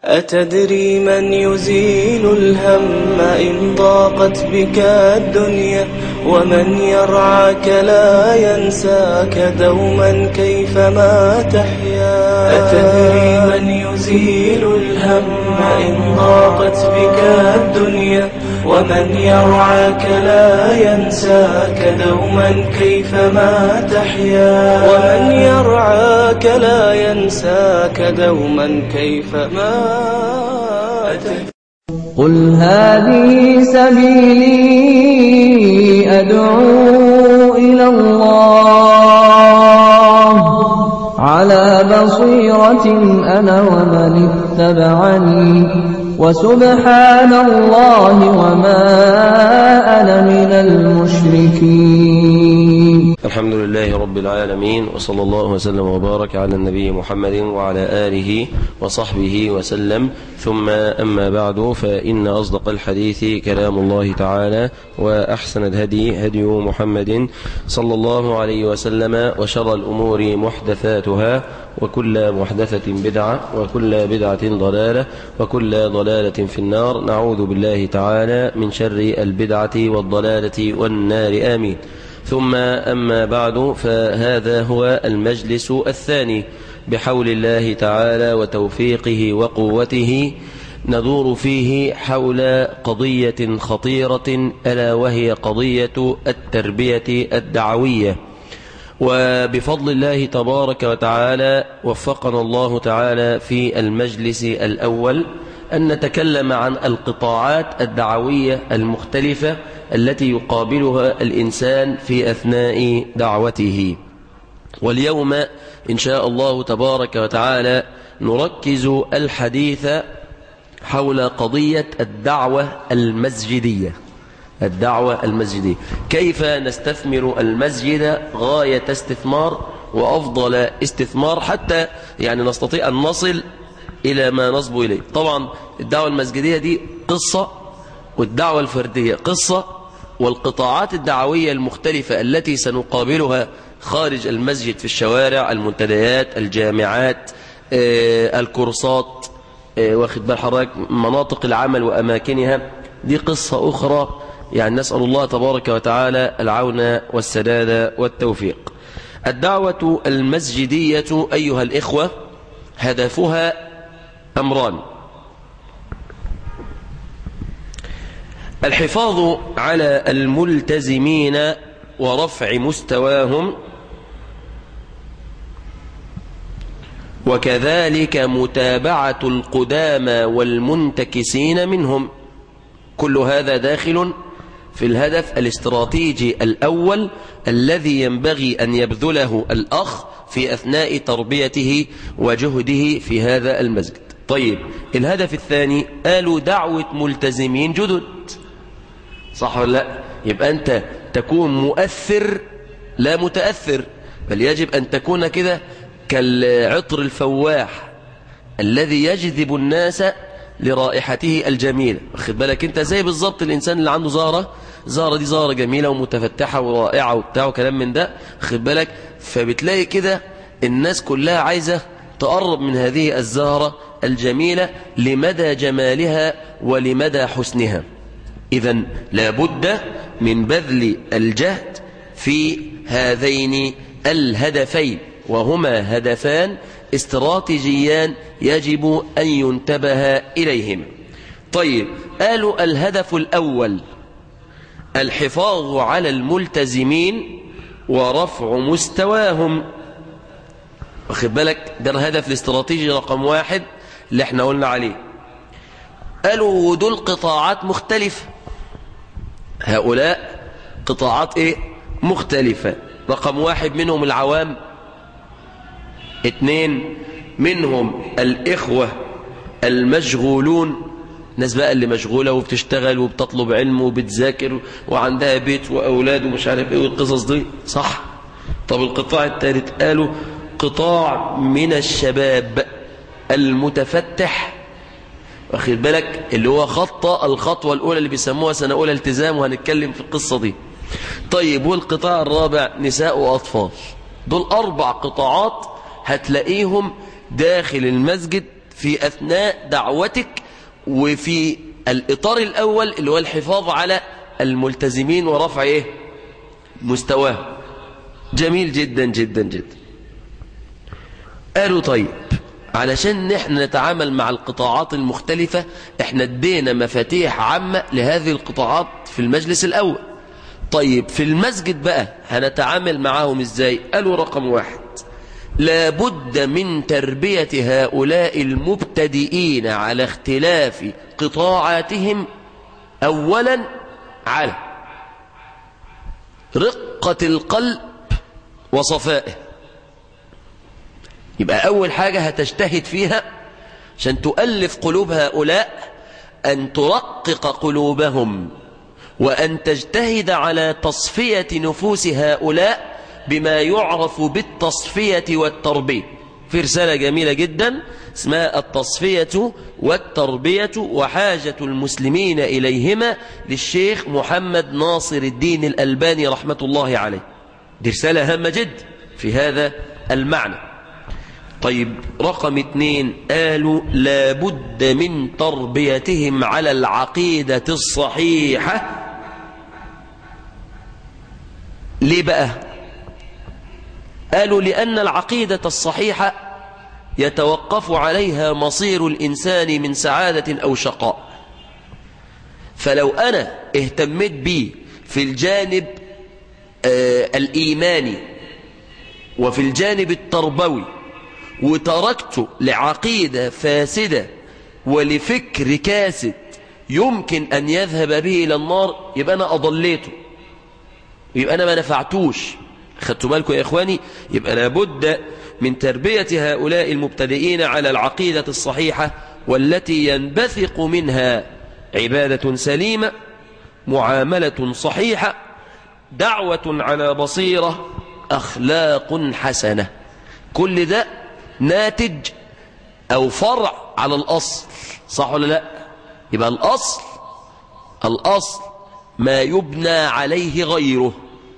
أتدري من يزيل الهم إن ضاقت بك الدنيا ومن يرعاك لا ينساك دوما كيفما تحيا أتدري من يزيل الهم إن ضاقت بك الدنيا ومن يرعاك لا ينساك دوما كيفما تحيا ومن يرعاك لا ينساك دوما كيفما تحيا قل هذه سبيلي أدعو إلى الله على بصيرة أنا ومن اتبعني وسبحان الله وما أنا من المشركين الحمد لله رب العالمين وصلى الله وسلم وبارك على النبي محمد وعلى آله وصحبه وسلم ثم أما بعد فإن أصدق الحديث كلام الله تعالى وأحسن الهدي هدي محمد صلى الله عليه وسلم وشر الأمور محدثاتها وكل محدثة بدعة وكل بدعة ضلالة وكل ضلالة في النار نعوذ بالله تعالى من شر البدعة والضلالة والنار آمين ثم أما بعد فهذا هو المجلس الثاني بحول الله تعالى وتوفيقه وقوته ندور فيه حول قضية خطيرة ألا وهي قضية التربية الدعوية وبفضل الله تبارك وتعالى وفقنا الله تعالى في المجلس الأول أن نتكلم عن القطاعات الدعوية المختلفة التي يقابلها الإنسان في أثناء دعوته واليوم إن شاء الله تبارك وتعالى نركز الحديث حول قضية الدعوة المسجدية الدعوة المسجدية كيف نستثمر المسجد غاية استثمار وأفضل استثمار حتى يعني نستطيع أن نصل إلى ما نصب إليه طبعا الدعوة المسجدية دي قصة والدعوة الفردية قصة والقطاعات الدعوية المختلفة التي سنقابلها خارج المسجد في الشوارع المنتديات الجامعات آه، الكورسات آه، واخد بال حضرتك مناطق العمل وأماكنها دي قصة أخرى يعني نسأل الله تبارك وتعالى العون والسداد والتوفيق الدعوة المسجدية أيها الإخوة هدفها أمران الحفاظ على الملتزمين ورفع مستواهم وكذلك متابعة القدامى والمنتكسين منهم كل هذا داخل في الهدف الاستراتيجي الأول الذي ينبغي أن يبذله الأخ في أثناء تربيته وجهده في هذا المسجد طيب الهدف الثاني قالوا دعوة ملتزمين جدد صح ولا لا يبقى أنت تكون مؤثر لا متأثر بل يجب أن تكون كده كالعطر الفواح الذي يجذب الناس لرائحته الجميلة واخد بالك انت زي بالظبط الإنسان اللي عنده زهرة زهرة دي زهرة جميلة ومتفتحة ورائعة وبتاع وكلام من ده واخد بالك فبتلاقي كده الناس كلها عايزة تقرب من هذه الزهرة الجميلة لمدى جمالها ولمدى حسنها إذا لابد من بذل الجهد في هذين الهدفين وهما هدفان استراتيجيان يجب أن ينتبه إليهما طيب قالوا الهدف الأول الحفاظ على الملتزمين ورفع مستواهم واخد بالك ده الهدف الاستراتيجي رقم واحد اللي احنا قلنا عليه قالوا ودول قطاعات مختلفة هؤلاء قطاعات ايه مختلفة رقم واحد منهم العوام اثنين منهم الإخوة المشغولون ناس بقى اللي مشغولة وبتشتغل وبتطلب علم وبتذاكر وعندها بيت وأولاد ومش عارف ايه والقصص دي صح طب القطاع الثالث قالوا قطاع من الشباب المتفتح واخد بالك اللي هو خطة الخطوة الأولى اللي بيسموها سنة أولى التزام وهنتكلم في القصة دي طيب والقطاع الرابع نساء وأطفال دول أربع قطاعات هتلاقيهم داخل المسجد في أثناء دعوتك وفي الإطار الأول اللي هو الحفاظ على الملتزمين ورفع إيه؟ مستواه جميل جدا جدا جدا قالوا طيب علشان نحن نتعامل مع القطاعات المختلفة احنا ادينا مفاتيح عامة لهذه القطاعات في المجلس الأول طيب في المسجد بقى هنتعامل معاهم ازاي قالوا رقم واحد لابد من تربية هؤلاء المبتدئين على اختلاف قطاعاتهم أولا على رقة القلب وصفائه يبقى أول حاجة هتجتهد فيها عشان تؤلف قلوب هؤلاء أن ترقق قلوبهم وأن تجتهد على تصفية نفوس هؤلاء بما يعرف بالتصفية والتربية في رسالة جميلة جدا اسمها التصفية والتربية وحاجة المسلمين إليهما للشيخ محمد ناصر الدين الألباني رحمة الله عليه دي رسالة هامة جدا في هذا المعنى طيب رقم اثنين قالوا لابد من تربيتهم على العقيدة الصحيحة ليه بقى قالوا لأن العقيدة الصحيحة يتوقف عليها مصير الإنسان من سعادة أو شقاء فلو أنا اهتميت بي في الجانب آه الإيماني وفي الجانب التربوي وتركت لعقيدة فاسدة ولفكر كاسد يمكن أن يذهب به إلى النار يبقى أنا أضليته يبقى أنا ما نفعتوش خدتوا بالكم يا إخواني يبقى لابد من تربية هؤلاء المبتدئين على العقيدة الصحيحة والتي ينبثق منها عبادة سليمة معاملة صحيحة دعوة على بصيرة أخلاق حسنة كل ده ناتج أو فرع على الأصل صح ولا لا يبقى الأصل الأصل ما يبنى عليه غيره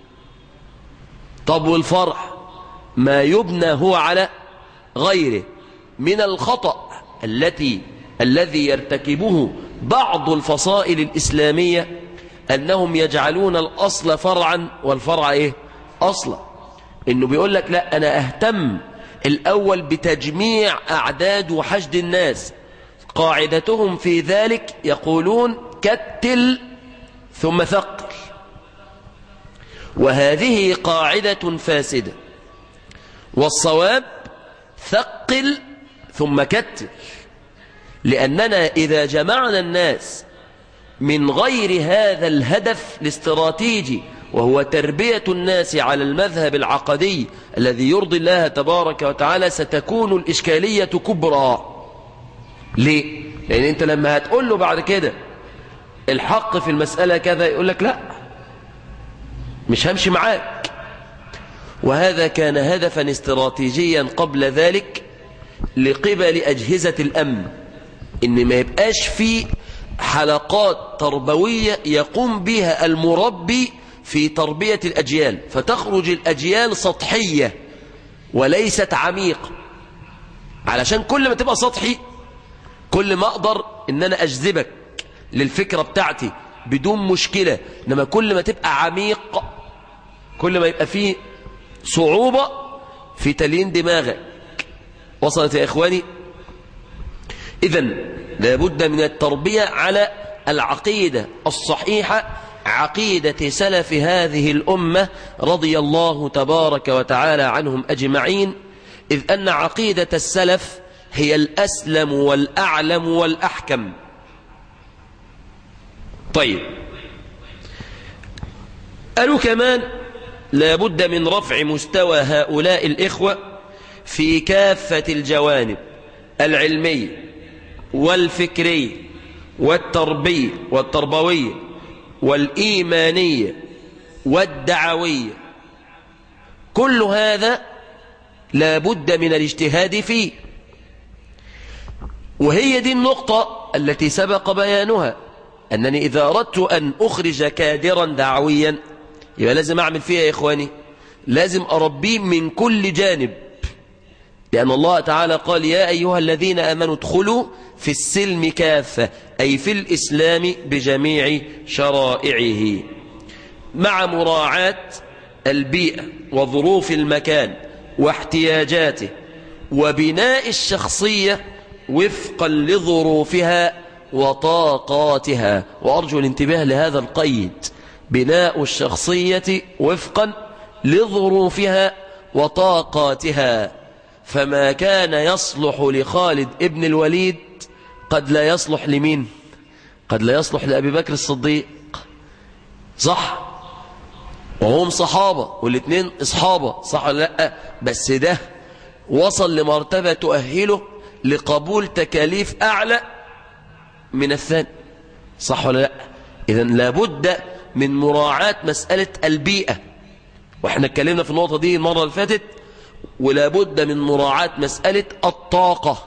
طب والفرع ما يبنى هو على غيره من الخطأ التي الذي يرتكبه بعض الفصائل الإسلامية أنهم يجعلون الأصل فرعا والفرع إيه أصلا إنه بيقول لك لا أنا أهتم الأول بتجميع أعداد وحشد الناس قاعدتهم في ذلك يقولون كتل ثم ثقل وهذه قاعدة فاسدة والصواب ثقل ثم كتل لأننا إذا جمعنا الناس من غير هذا الهدف الاستراتيجي وهو تربية الناس على المذهب العقدي الذي يرضي الله تبارك وتعالى ستكون الإشكالية كبرى ليه؟ لأن أنت لما هتقول له بعد كده الحق في المسألة كذا يقول لك لا مش همشي معاك وهذا كان هدفا استراتيجيا قبل ذلك لقبل أجهزة الأمن إن ما يبقاش في حلقات تربوية يقوم بها المربي في تربية الأجيال فتخرج الأجيال سطحية وليست عميقة علشان كل ما تبقى سطحي كل ما أقدر إن أنا أجذبك للفكرة بتاعتي بدون مشكلة إنما كل ما تبقى عميق كل ما يبقى فيه صعوبة في تلين دماغك وصلت يا إخواني إذا لابد من التربية على العقيدة الصحيحة عقيدة سلف هذه الأمة رضي الله تبارك وتعالى عنهم أجمعين إذ أن عقيدة السلف هي الأسلم والأعلم والأحكم طيب قالوا كمان لابد من رفع مستوى هؤلاء الإخوة في كافة الجوانب العلمية والفكرية والتربية والتربوية والإيمانية والدعوية كل هذا لابد من الاجتهاد فيه وهي دي النقطة التي سبق بيانها أنني إذا أردت أن أخرج كادرا دعويا يبقى لازم أعمل فيها يا إخواني لازم أربيه من كل جانب لأن الله تعالى قال يا أيها الذين أمنوا ادخلوا في السلم كافة أي في الإسلام بجميع شرائعه مع مراعاة البيئة وظروف المكان واحتياجاته وبناء الشخصية وفقا لظروفها وطاقاتها وأرجو الانتباه لهذا القيد بناء الشخصية وفقا لظروفها وطاقاتها فما كان يصلح لخالد ابن الوليد قد لا يصلح لمين قد لا يصلح لأبي بكر الصديق صح وهم صحابة والاثنين اصحابة صح ولا لا بس ده وصل لمرتبة تؤهله لقبول تكاليف أعلى من الثاني صح ولا لا إذا لابد من مراعاة مسألة البيئة واحنا اتكلمنا في النقطة دي المرة اللي فاتت ولابد من مراعاة مسألة الطاقة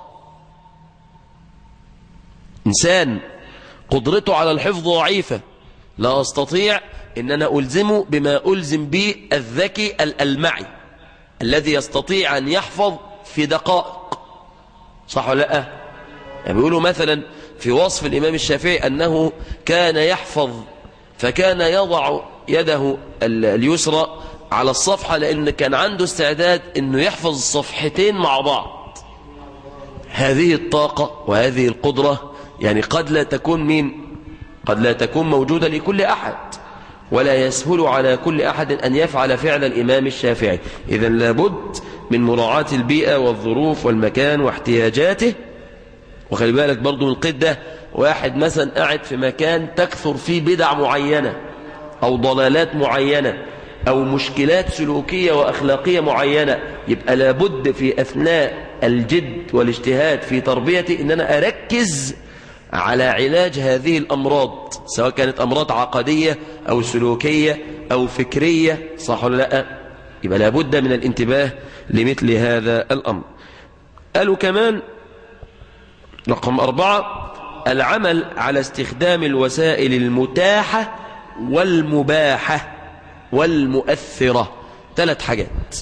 إنسان قدرته على الحفظ ضعيفة لا أستطيع أن أنا ألزمه بما ألزم به الذكي الألمعي الذي يستطيع أن يحفظ في دقائق صح ولا لا يعني بيقولوا مثلا في وصف الإمام الشافعي أنه كان يحفظ فكان يضع يده اليسرى على الصفحة لأن كان عنده استعداد أنه يحفظ الصفحتين مع بعض هذه الطاقة وهذه القدرة يعني قد لا تكون مين قد لا تكون موجودة لكل أحد ولا يسهل على كل أحد أن يفعل فعل الإمام الشافعي إذا لابد من مراعاة البيئة والظروف والمكان واحتياجاته وخلي بالك برضو من القيد ده واحد مثلا قاعد في مكان تكثر فيه بدع معينة أو ضلالات معينة أو مشكلات سلوكية وأخلاقية معينة يبقى لابد في أثناء الجد والاجتهاد في تربيتي أن أنا أركز على علاج هذه الأمراض سواء كانت أمراض عقدية أو سلوكية أو فكرية صح ولا لا يبقى لابد من الانتباه لمثل هذا الأمر قالوا كمان رقم أربعة العمل على استخدام الوسائل المتاحة والمباحة والمؤثرة ثلاث حاجات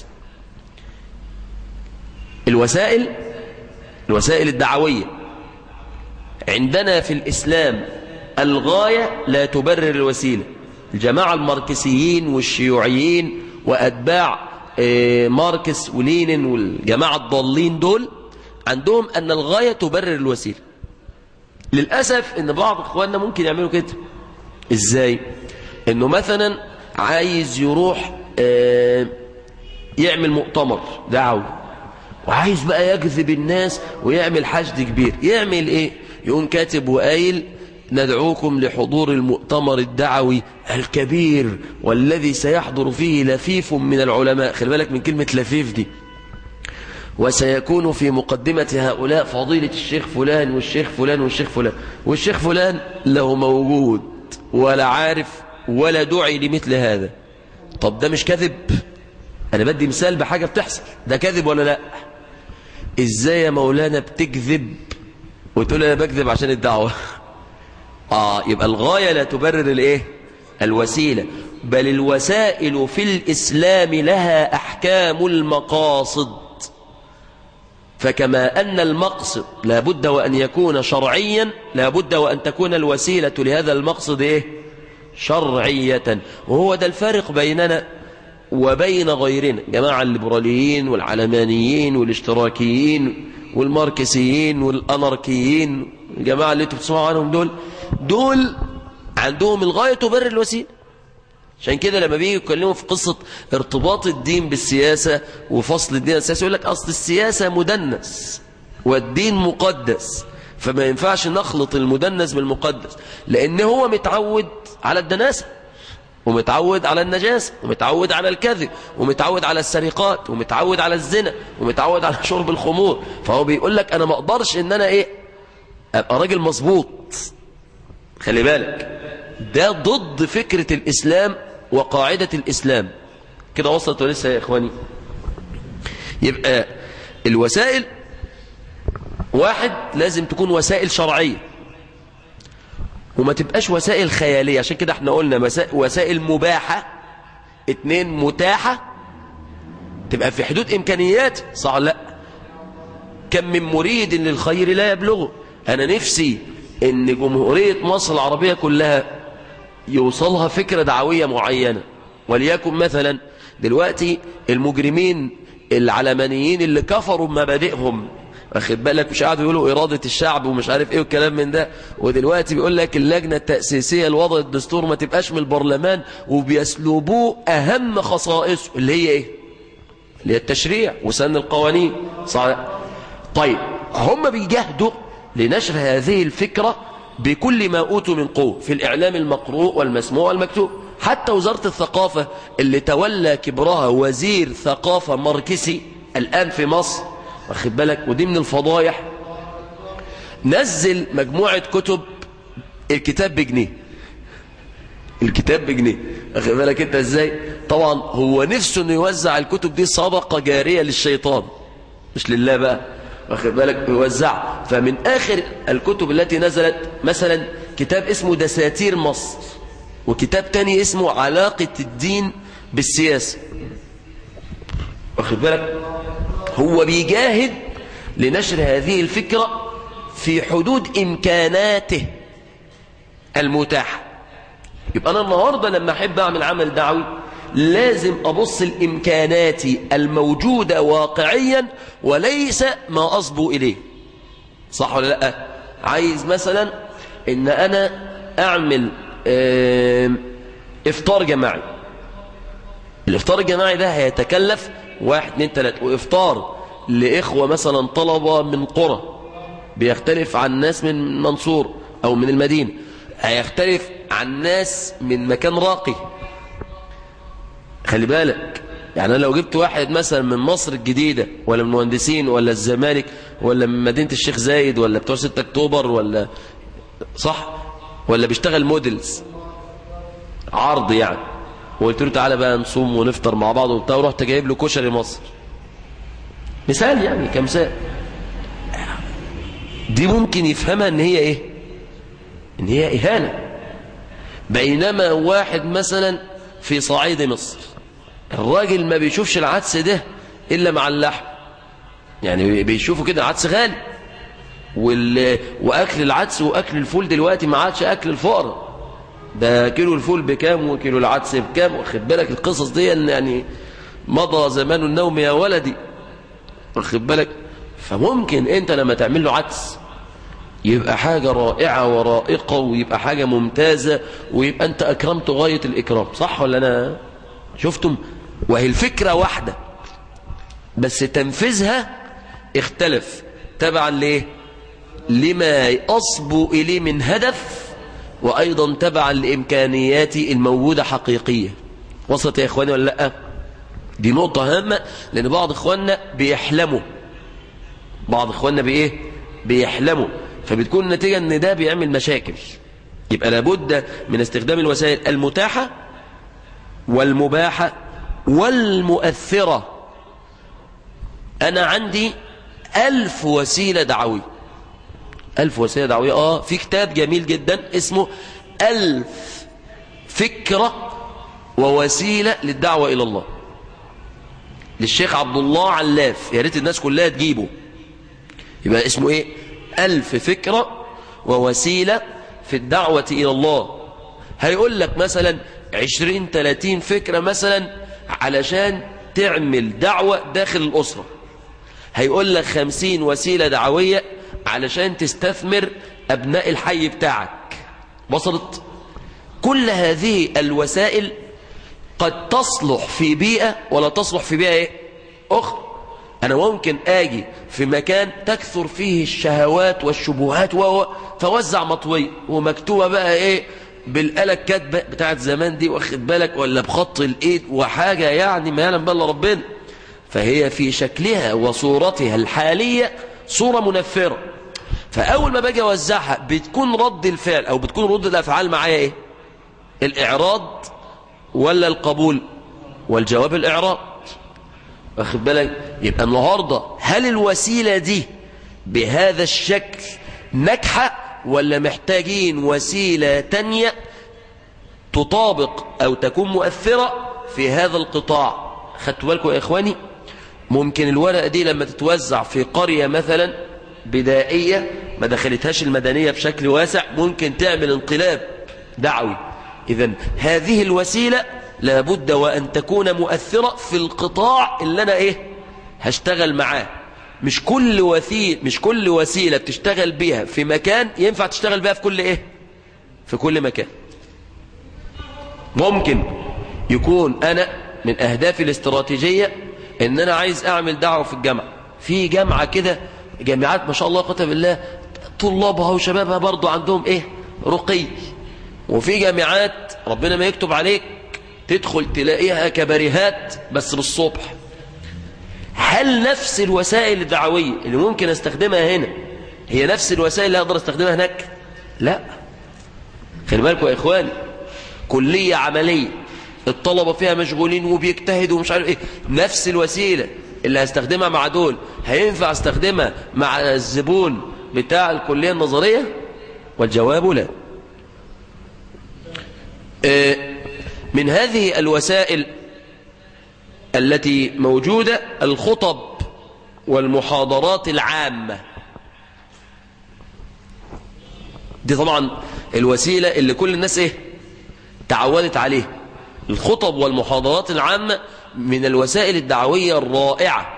الوسائل الوسائل الدعوية عندنا في الإسلام الغاية لا تبرر الوسيلة الجماعة الماركسيين والشيوعيين وأتباع ماركس ولينين والجماعة الضالين دول عندهم أن الغاية تبرر الوسيلة للأسف أن بعض إخواننا ممكن يعملوا كده إزاي أنه مثلا عايز يروح يعمل مؤتمر دعوي وعايز بقى يجذب الناس ويعمل حشد كبير يعمل ايه يقوم كاتب وقايل ندعوكم لحضور المؤتمر الدعوي الكبير والذي سيحضر فيه لفيف من العلماء خلي بالك من كلمة لفيف دي وسيكون في مقدمة هؤلاء فضيلة الشيخ فلان والشيخ فلان والشيخ فلان والشيخ فلان له موجود ولا عارف ولا دعي لمثل هذا طب ده مش كذب انا بدي مثال بحاجة بتحصل ده كذب ولا لا ازاي يا مولانا بتكذب وتقول انا بكذب عشان الدعوة اه يبقى الغاية لا تبرر الايه الوسيلة بل الوسائل في الاسلام لها احكام المقاصد فكما أن المقصد لابد وأن يكون شرعيا لابد وأن تكون الوسيلة لهذا المقصد إيه؟ شرعية وهو ده الفارق بيننا وبين غيرنا جماعة الليبراليين والعلمانيين والاشتراكيين والماركسيين والأناركيين الجماعة اللي انتوا بتسمعوا عنهم دول دول عندهم الغاية تبرر الوسيلة عشان كده لما بيجي يتكلموا في قصة ارتباط الدين بالسياسة وفصل الدين السياسي يقول لك أصل السياسة مدنس والدين مقدس فما ينفعش نخلط المدنس بالمقدس لأن هو متعود على الدناسة ومتعود على النجاسة ومتعود على الكذب ومتعود على السرقات ومتعود على الزنا ومتعود على شرب الخمور فهو بيقول لك أنا ما أقدرش إن أنا إيه أبقى راجل مظبوط خلي بالك ده ضد فكرة الإسلام وقاعدة الإسلام كده وصلت ولسه يا إخواني يبقى الوسائل واحد لازم تكون وسائل شرعية وما تبقاش وسائل خيالية عشان كده احنا قلنا وسائل مباحة اتنين متاحة تبقى في حدود إمكانيات صح لا كم من مريد للخير لا يبلغه أنا نفسي أن جمهورية مصر العربية كلها يوصلها فكرة دعوية معينة وليكن مثلا دلوقتي المجرمين العلمانيين اللي كفروا بمبادئهم واخد بالك مش قاعدوا يقولوا إرادة الشعب ومش عارف إيه والكلام من ده ودلوقتي بيقول لك اللجنة التأسيسية لوضع الدستور ما تبقاش من البرلمان وبيسلبوه أهم خصائصه اللي هي إيه اللي هي التشريع وسن القوانين صح طيب هم بيجاهدوا لنشر هذه الفكرة بكل ما أوتوا من قوة في الإعلام المقروء والمسموع والمكتوب حتى وزارة الثقافة اللي تولى كبرها وزير ثقافة ماركسي الآن في مصر واخد بالك ودي من الفضايح نزل مجموعة كتب الكتاب بجنيه الكتاب بجنيه واخد بالك انت ازاي طبعا هو نفسه انه يوزع الكتب دي صدقة جارية للشيطان مش لله بقى واخد بالك يوزع فمن اخر الكتب التي نزلت مثلا كتاب اسمه دساتير مصر وكتاب تاني اسمه علاقة الدين بالسياسة واخد بالك هو بيجاهد لنشر هذه الفكرة في حدود إمكاناته المتاحة يبقى أنا النهاردة لما أحب أعمل عمل دعوي لازم أبص لإمكاناتي الموجودة واقعيا وليس ما أصبو إليه صح ولا لا عايز مثلا إن أنا أعمل إفطار جماعي الإفطار الجماعي ده هيتكلف واحد اتنين تلاتة وإفطار لإخوة مثلا طلبة من قرى بيختلف عن ناس من منصور أو من المدينة هيختلف عن ناس من مكان راقي خلي بالك يعني أنا لو جبت واحد مثلا من مصر الجديدة ولا من المهندسين ولا الزمالك ولا من مدينة الشيخ زايد ولا بتوع 6 أكتوبر ولا صح ولا بيشتغل موديلز عرض يعني وقلت له تعالى بقى نصوم ونفطر مع بعض وبتاع ورحت جايب له كشري مصر مثال يعني كمثال دي ممكن يفهمها ان هي ايه ان هي اهانه بينما واحد مثلا في صعيد مصر الراجل ما بيشوفش العدس ده الا مع اللحم يعني بيشوفوا كده عدس غالي وال... واكل العدس واكل الفول دلوقتي ما عادش اكل الفقراء ده كيلو الفول بكام وكيلو العدس بكام واخد بالك القصص دي يعني مضى زمان النوم يا ولدي واخد بالك فممكن انت لما تعمل له عدس يبقى حاجة رائعة ورائقة ويبقى حاجة ممتازة ويبقى انت اكرمت غاية الاكرام صح ولا انا شفتم وهي الفكرة واحدة بس تنفيذها اختلف تبعا ليه لما أصبو إليه من هدف وأيضا تبعا لإمكانياتي الموجودة حقيقية وصلت يا إخواني ولا لأ دي نقطة هامة لأن بعض إخواننا بيحلموا بعض إخواننا بإيه بيحلموا فبتكون النتيجة أن ده بيعمل مشاكل يبقى لابد من استخدام الوسائل المتاحة والمباحة والمؤثرة أنا عندي ألف وسيلة دعوية ألف وسيلة دعوية آه في كتاب جميل جدا اسمه ألف فكرة ووسيلة للدعوة إلى الله للشيخ عبد الله علاف يا ريت الناس كلها تجيبه يبقى اسمه ايه ألف فكرة ووسيلة في الدعوة إلى الله هيقول لك مثلا عشرين تلاتين فكرة مثلا علشان تعمل دعوة داخل الأسرة هيقول لك خمسين وسيلة دعوية علشان تستثمر أبناء الحي بتاعك وصلت كل هذه الوسائل قد تصلح في بيئة ولا تصلح في بيئة ايه أخرى أنا ممكن آجي في مكان تكثر فيه الشهوات والشبهات و فوزع مطوية ومكتوبة بقى إيه بالآلة الكاتبة بتاعت زمان دي واخد بالك ولا بخط الإيد وحاجة يعني ما يعلم بالله ربنا فهي في شكلها وصورتها الحالية صورة منفرة فأول ما باجي أوزعها بتكون رد الفعل أو بتكون رد الأفعال معايا إيه الإعراض ولا القبول والجواب الإعراض واخد بالك يبقى النهاردة هل الوسيلة دي بهذا الشكل ناجحة ولا محتاجين وسيلة تانية تطابق أو تكون مؤثرة في هذا القطاع خدتوا بالكم يا إخواني ممكن الورقة دي لما تتوزع في قرية مثلا بدائية ما دخلتهاش المدنية بشكل واسع ممكن تعمل انقلاب دعوي إذا هذه الوسيلة لابد وأن تكون مؤثرة في القطاع اللي أنا إيه هشتغل معاه مش كل وسيلة مش كل وسيلة بتشتغل بيها في مكان ينفع تشتغل بيها في كل إيه في كل مكان ممكن يكون أنا من أهدافي الاستراتيجية إن أنا عايز أعمل دعوة في الجامعة في جامعة كده جامعات ما شاء الله قتب الله طلابها وشبابها برضو عندهم إيه رقي وفي جامعات ربنا ما يكتب عليك تدخل تلاقيها كباريهات بس بالصبح هل نفس الوسائل الدعوية اللي ممكن استخدمها هنا هي نفس الوسائل اللي اقدر استخدمها هناك لا خلي بالكم يا اخواني كلية عملية الطلبة فيها مشغولين وبيجتهدوا ومش عارف ايه نفس الوسيلة اللي هستخدمها مع دول هينفع استخدمها مع الزبون بتاع الكلية النظرية والجواب لا من هذه الوسائل التي موجودة الخطب والمحاضرات العامة دي طبعا الوسيلة اللي كل الناس ايه تعودت عليه الخطب والمحاضرات العامة من الوسائل الدعوية الرائعة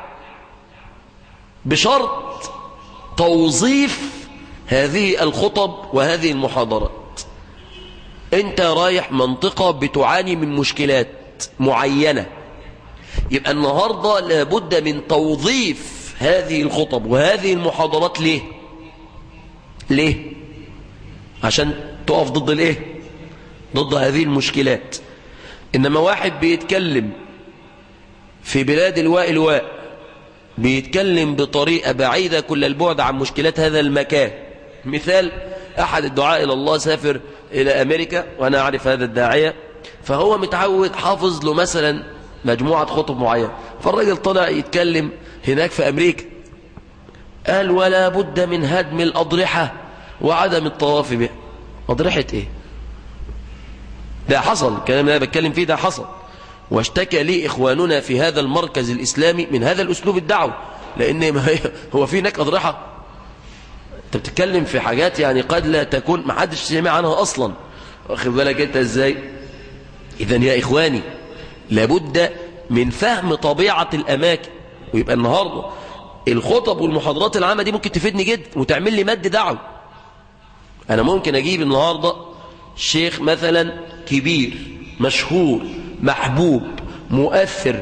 بشرط توظيف هذه الخطب وهذه المحاضرات انت رايح منطقة بتعاني من مشكلات معينة يبقى النهاردة لابد من توظيف هذه الخطب وهذه المحاضرات ليه ليه عشان تقف ضد الايه ضد هذه المشكلات انما واحد بيتكلم في بلاد الواء الواء بيتكلم بطريقة بعيدة كل البعد عن مشكلات هذا المكان مثال أحد الدعاء إلى الله سافر إلى أمريكا وأنا أعرف هذا الداعية فهو متعود حافظ له مثلا مجموعة خطب معينة فالراجل طلع يتكلم هناك في أمريكا قال ولا بد من هدم الأضرحة وعدم الطواف بها أضرحة إيه ده حصل الكلام اللي أنا بتكلم فيه ده حصل واشتكى لي إخواننا في هذا المركز الإسلامي من هذا الأسلوب الدعوة لأن هو في هناك أضرحة أنت بتتكلم في حاجات يعني قد لا تكون ما حدش سمع عنها أصلا واخد بالك أنت إزاي إذا يا إخواني لابد من فهم طبيعة الأماكن ويبقى النهاردة الخطب والمحاضرات العامة دي ممكن تفيدني جدا وتعمل لي مد دعوة أنا ممكن أجيب النهاردة شيخ مثلا كبير مشهور محبوب مؤثر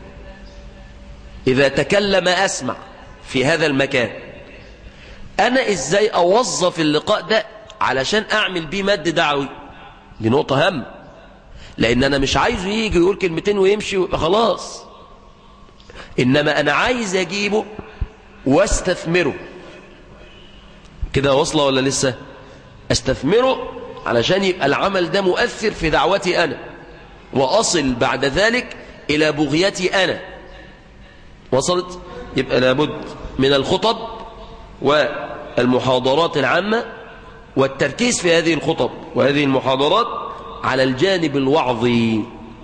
إذا تكلم أسمع في هذا المكان أنا إزاي أوظف اللقاء ده علشان أعمل بيه مد دعوي دي نقطة هامة لأن أنا مش عايزه يجي يقول كلمتين ويمشي ويبقى خلاص إنما أنا عايز أجيبه واستثمره كده واصلة ولا لسه استثمره علشان يبقى العمل ده مؤثر في دعوتي أنا وأصل بعد ذلك إلى بغيتي أنا وصلت يبقى لابد من الخطب والمحاضرات العامة والتركيز في هذه الخطب وهذه المحاضرات على الجانب الوعظي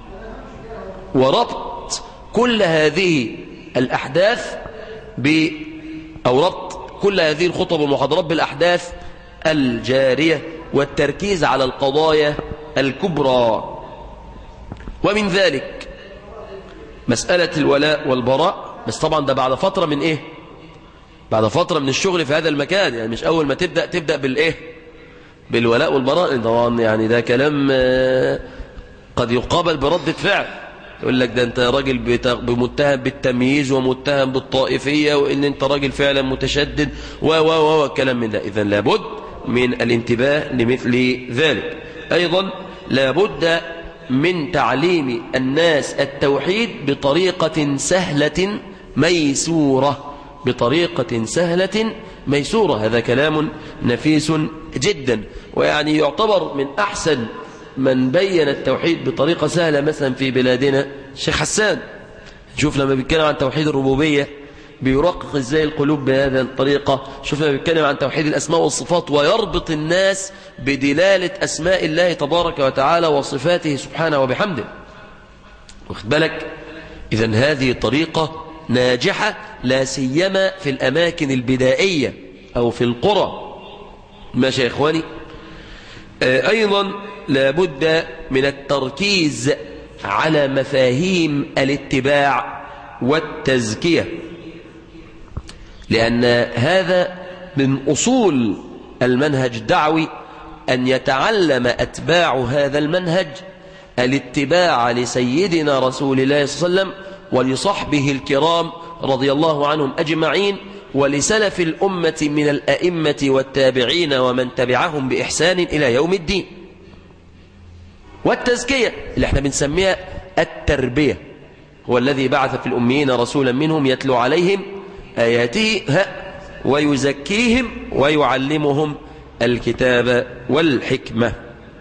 وربط كل هذه الأحداث ب أو ربط كل هذه الخطب والمحاضرات بالأحداث الجارية والتركيز على القضايا الكبرى ومن ذلك مسألة الولاء والبراء بس طبعا ده بعد فترة من إيه بعد فترة من الشغل في هذا المكان يعني مش أول ما تبدأ تبدأ بالإيه بالولاء والبراء طبعا يعني ده كلام قد يقابل بردة فعل يقول لك ده انت راجل متهم بالتمييز ومتهم بالطائفية وان انت راجل فعلا متشدد و و و كلام من ده اذا لابد من الانتباه لمثل ذلك ايضا لابد من تعليم الناس التوحيد بطريقة سهلة ميسورة بطريقة سهلة ميسورة هذا كلام نفيس جدا ويعني يعتبر من أحسن من بين التوحيد بطريقة سهلة مثلا في بلادنا الشيخ حسان شوف لما بيتكلم عن توحيد الربوبية بيرقق ازاي القلوب بهذه الطريقة شوف لما بيتكلم عن توحيد الأسماء والصفات ويربط الناس بدلالة أسماء الله تبارك وتعالى وصفاته سبحانه وبحمده واخد بالك إذا هذه طريقة ناجحة لا سيما في الأماكن البدائية أو في القرى ماشي يا إخواني آه، أيضا لابد من التركيز على مفاهيم الاتباع والتزكية لأن هذا من أصول المنهج الدعوي أن يتعلم أتباع هذا المنهج الاتباع لسيدنا رسول الله صلى الله عليه وسلم ولصحبه الكرام رضي الله عنهم أجمعين ولسلف الأمة من الأئمة والتابعين ومن تبعهم بإحسان إلى يوم الدين والتزكية اللي احنا بنسميها التربية هو الذي بعث في الأميين رسولا منهم يتلو عليهم آياته ويزكيهم ويعلمهم الكتاب والحكمة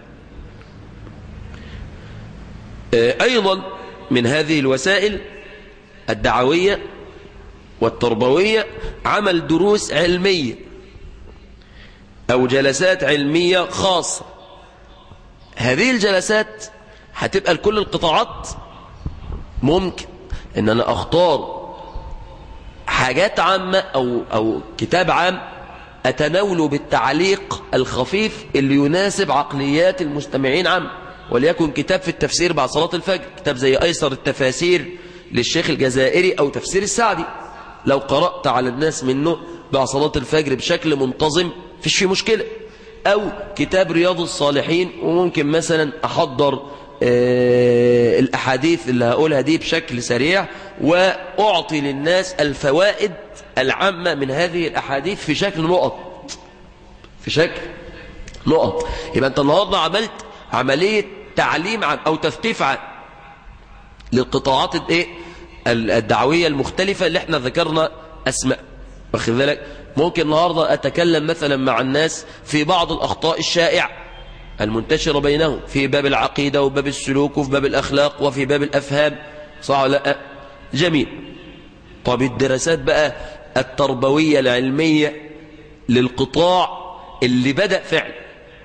أيضا من هذه الوسائل الدعوية والتربوية عمل دروس علمية أو جلسات علمية خاصة هذه الجلسات هتبقى لكل القطاعات ممكن ان انا اختار حاجات عامة او, أو كتاب عام اتناوله بالتعليق الخفيف اللي يناسب عقليات المستمعين عام وليكن كتاب في التفسير بعد صلاة الفجر كتاب زي ايسر التفاسير للشيخ الجزائري او تفسير السعدي لو قرأت على الناس منه بعد صلاة الفجر بشكل منتظم فيش فيه مشكلة أو كتاب رياض الصالحين وممكن مثلا أحضر آه الأحاديث اللي هقولها دي بشكل سريع وأعطي للناس الفوائد العامة من هذه الأحاديث في شكل نقط في شكل نقط يبقى أنت النهاردة عملت عملية تعليم عن أو تثقيف عن للقطاعات الايه الدعوية المختلفة اللي احنا ذكرنا أسماء واخد بالك ممكن النهاردة أتكلم مثلا مع الناس في بعض الأخطاء الشائعة المنتشرة بينهم في باب العقيدة وباب السلوك وفي باب الأخلاق وفي باب الأفهام صح ولا لا جميل طب الدراسات بقى التربوية العلمية للقطاع اللي بدأ فعل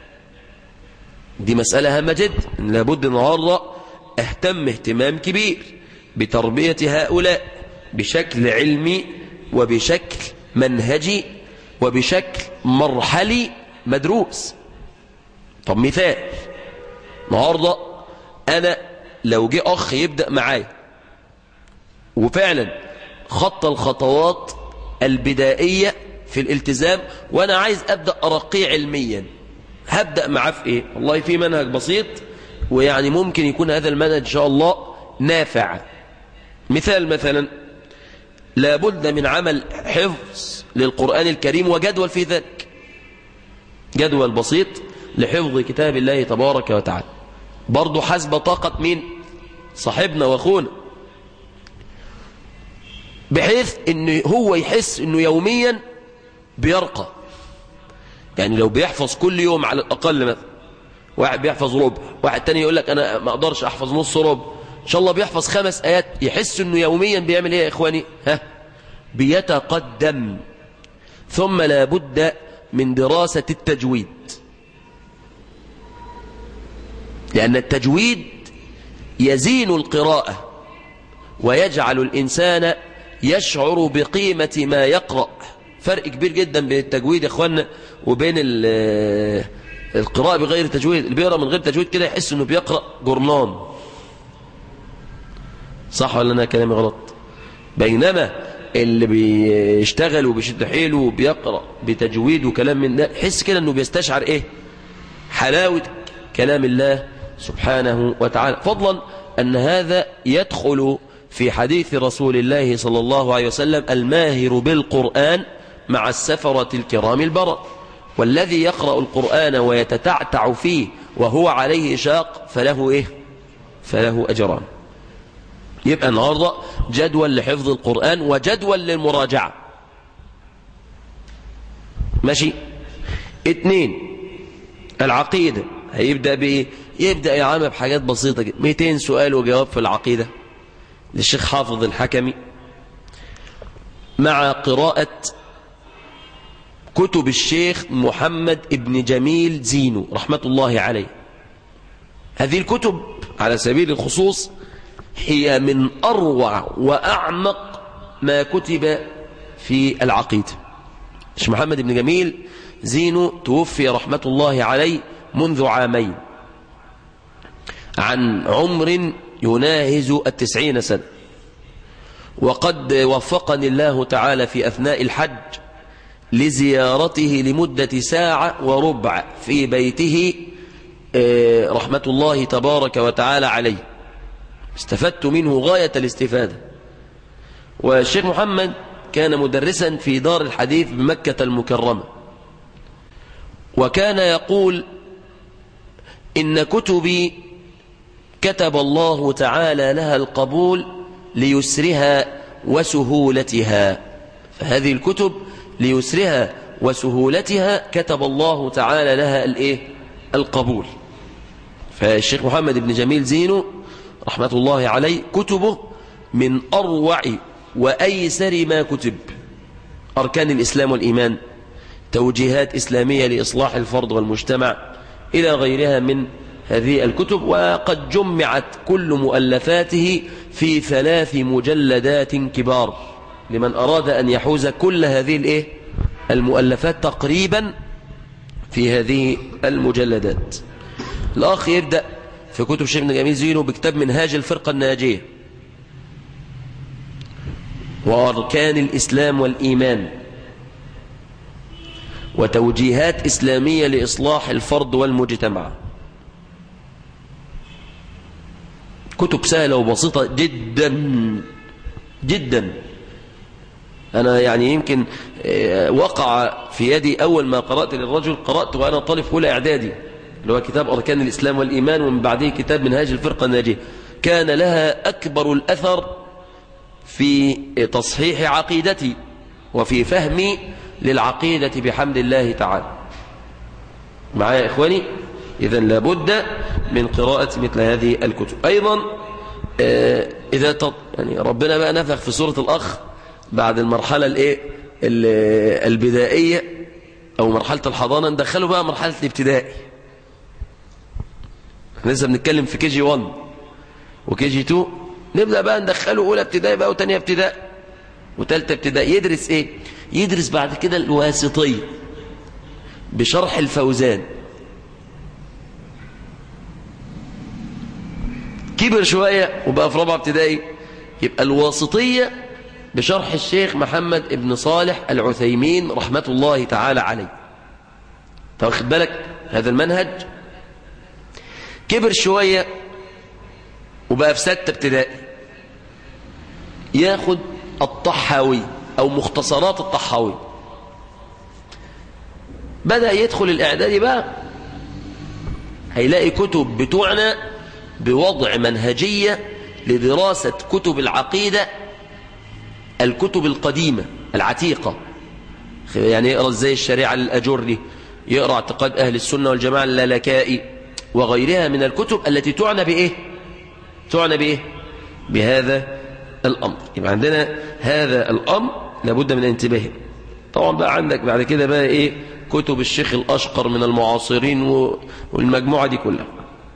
دي مسألة هامة جدا لابد النهاردة اهتم اهتمام كبير بتربية هؤلاء بشكل علمي وبشكل منهجي وبشكل مرحلي مدروس طب مثال النهاردة أنا لو جه أخ يبدأ معايا وفعلا خط الخطوات البدائية في الالتزام وأنا عايز أبدأ أرقيه علميا هبدأ معاه في إيه والله في منهج بسيط ويعني ممكن يكون هذا المنهج إن شاء الله نافع مثال مثلا لابد من عمل حفظ للقرآن الكريم وجدول في ذلك جدول بسيط لحفظ كتاب الله تبارك وتعالى برضو حسب طاقة مين صاحبنا واخونا بحيث ان هو يحس انه يوميا بيرقى يعني لو بيحفظ كل يوم على الاقل مثلا واحد بيحفظ ربع واحد تاني يقول لك انا ما اقدرش احفظ نص ربع ان شاء الله بيحفظ خمس ايات يحس انه يوميا بيعمل ايه يا اخواني ها بيتقدم ثم لابد من دراسة التجويد لأن التجويد يزين القراءة ويجعل الإنسان يشعر بقيمة ما يقرأ فرق كبير جدا بين التجويد يا اخوانا وبين القراءة بغير تجويد اللي بيقرأ من غير تجويد كده يحس انه بيقرأ جرنان صح ولا انا كلامي غلط بينما اللي بيشتغل وبيشد حيله وبيقرأ بتجويد وكلام من ده حس كده انه بيستشعر ايه حلاوة كلام الله سبحانه وتعالى فضلا ان هذا يدخل في حديث رسول الله صلى الله عليه وسلم الماهر بالقرآن مع السفرة الكرام البرر والذي يقرأ القرآن ويتتعتع فيه وهو عليه شاق فله إيه فله أجران يبقى النهاردة جدول لحفظ القرآن وجدول للمراجعة ماشي اتنين العقيدة هيبدأ بإيه يبدأ يا عم بحاجات بسيطة جدا 200 سؤال وجواب في العقيدة للشيخ حافظ الحكمي مع قراءة كتب الشيخ محمد ابن جميل زينو رحمة الله عليه هذه الكتب على سبيل الخصوص هي من أروع وأعمق ما كتب في العقيدة الشيخ محمد بن جميل زينو توفي رحمة الله عليه منذ عامين عن عمر يناهز التسعين سنة وقد وفقني الله تعالى في أثناء الحج لزيارته لمدة ساعة وربع في بيته آه، رحمة الله تبارك وتعالى عليه استفدت منه غاية الاستفادة والشيخ محمد كان مدرسا في دار الحديث بمكة المكرمة وكان يقول إن كتبي كتب الله تعالى لها القبول ليسرها وسهولتها فهذه الكتب ليسرها وسهولتها كتب الله تعالى لها الايه القبول فالشيخ محمد بن جميل زينو رحمة الله عليه كتبه من أروع وأيسر ما كتب أركان الإسلام والإيمان توجيهات إسلامية لإصلاح الفرد والمجتمع إلى غيرها من هذه الكتب وقد جمعت كل مؤلفاته في ثلاث مجلدات كبار لمن أراد أن يحوز كل هذه الإيه؟ المؤلفات تقريبا في هذه المجلدات الأخ يبدأ في كتب شيخ بن جميل زينو بكتاب منهاج الفرقة الناجية وأركان الإسلام والإيمان وتوجيهات إسلامية لإصلاح الفرد والمجتمع كتب سهلة وبسيطة جدا جدا أنا يعني يمكن آه، وقع في يدي أول ما قرأت للرجل قرأت وأنا طالب في أولى إعدادي اللي هو كتاب أركان الإسلام والإيمان ومن بعده كتاب منهاج الفرقة الناجية كان لها أكبر الأثر في تصحيح عقيدتي وفي فهمي للعقيدة بحمد الله تعالى معايا يا إخواني إذا لابد من قراءة مثل هذه الكتب أيضا آه، إذا تط... يعني ربنا بقى نفخ في سورة الأخ بعد المرحلة الايه البدائية أو مرحلة الحضانة ندخله بقى مرحلة الابتدائي لسه بنتكلم في كي جي 1 وكي جي 2 نبدأ بقى ندخله أولى ابتدائي بقى وتانية ابتدائي وتالتة ابتدائي يدرس ايه يدرس بعد كده الواسطية بشرح الفوزان كبر شوية وبقى في رابعة ابتدائي يبقى الواسطية بشرح الشيخ محمد ابن صالح العثيمين رحمة الله تعالى عليه فواخد بالك هذا المنهج كبر شوية وبقى في ستة ابتدائي ياخد الطحاوي أو مختصرات الطحاوي بدأ يدخل الإعدادي بقى هيلاقي كتب بتوعنا بوضع منهجية لدراسة كتب العقيدة الكتب القديمة العتيقة يعني يقرأ ازاي الشريعة الأجري يقرأ اعتقاد أهل السنة والجماعة اللالكائي وغيرها من الكتب التي تعنى بإيه تعنى بإيه بهذا الأمر يبقى عندنا هذا الأمر لابد من انتباهه طبعا بقى عندك بعد كده بقى إيه كتب الشيخ الأشقر من المعاصرين والمجموعة دي كلها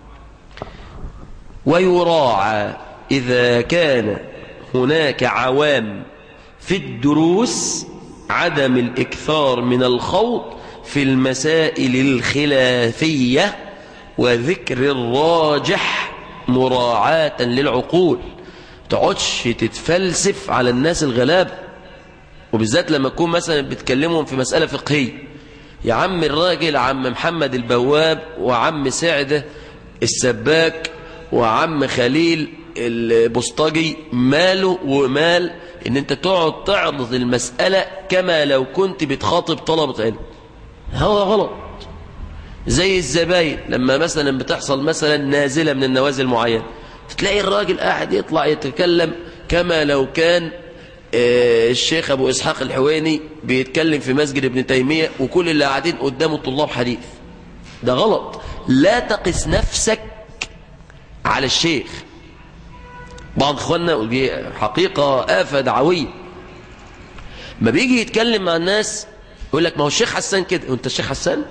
ويراعى إذا كان هناك عوام في الدروس عدم الإكثار من الخوض في المسائل الخلافية وذكر الراجح مراعاة للعقول تقعدش تتفلسف على الناس الغلاب وبالذات لما تكون مثلا بتكلمهم في مسألة فقهية يا عم الراجل عم محمد البواب وعم سعده السباك وعم خليل البسطجي ماله ومال ان انت تقعد تعرض المسألة كما لو كنت بتخاطب طلبة علم هذا غلط زي الزباين لما مثلا بتحصل مثلا نازلة من النوازل معينة تلاقي الراجل قاعد يطلع يتكلم كما لو كان الشيخ أبو إسحاق الحويني بيتكلم في مسجد ابن تيمية وكل اللي قاعدين قدامه طلاب حديث ده غلط لا تقس نفسك على الشيخ بعض اخواننا ودي حقيقة آفة دعوية ما بيجي يتكلم مع الناس يقول لك ما هو الشيخ حسان كده وانت الشيخ حسان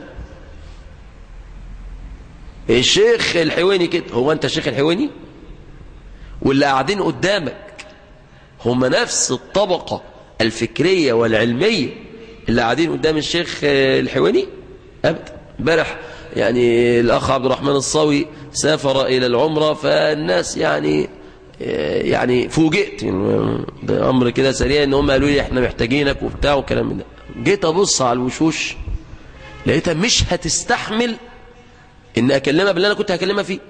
الشيخ الحويني كده هو انت الشيخ الحويني واللي قاعدين قدامك هم نفس الطبقة الفكرية والعلمية اللي قاعدين قدام الشيخ الحويني أبدا امبارح يعني الأخ عبد الرحمن الصاوي سافر إلى العمرة فالناس يعني يعني فوجئت يعني ده أمر كده سريع إن هم قالوا لي إحنا محتاجينك وبتاع وكلام من ده جيت أبص على الوشوش لقيتها مش هتستحمل إن أكلمها باللي أنا كنت هكلمها فيه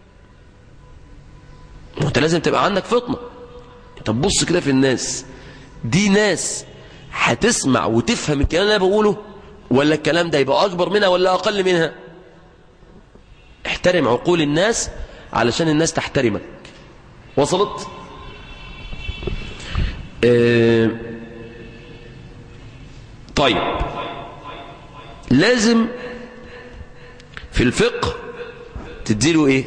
وانت لازم تبقى عندك فطنة طب بص كده في الناس دي ناس هتسمع وتفهم الكلام اللي انا بقوله ولا الكلام ده يبقى اكبر منها ولا اقل منها احترم عقول الناس علشان الناس تحترمك وصلت اه طيب لازم في الفقه تديله ايه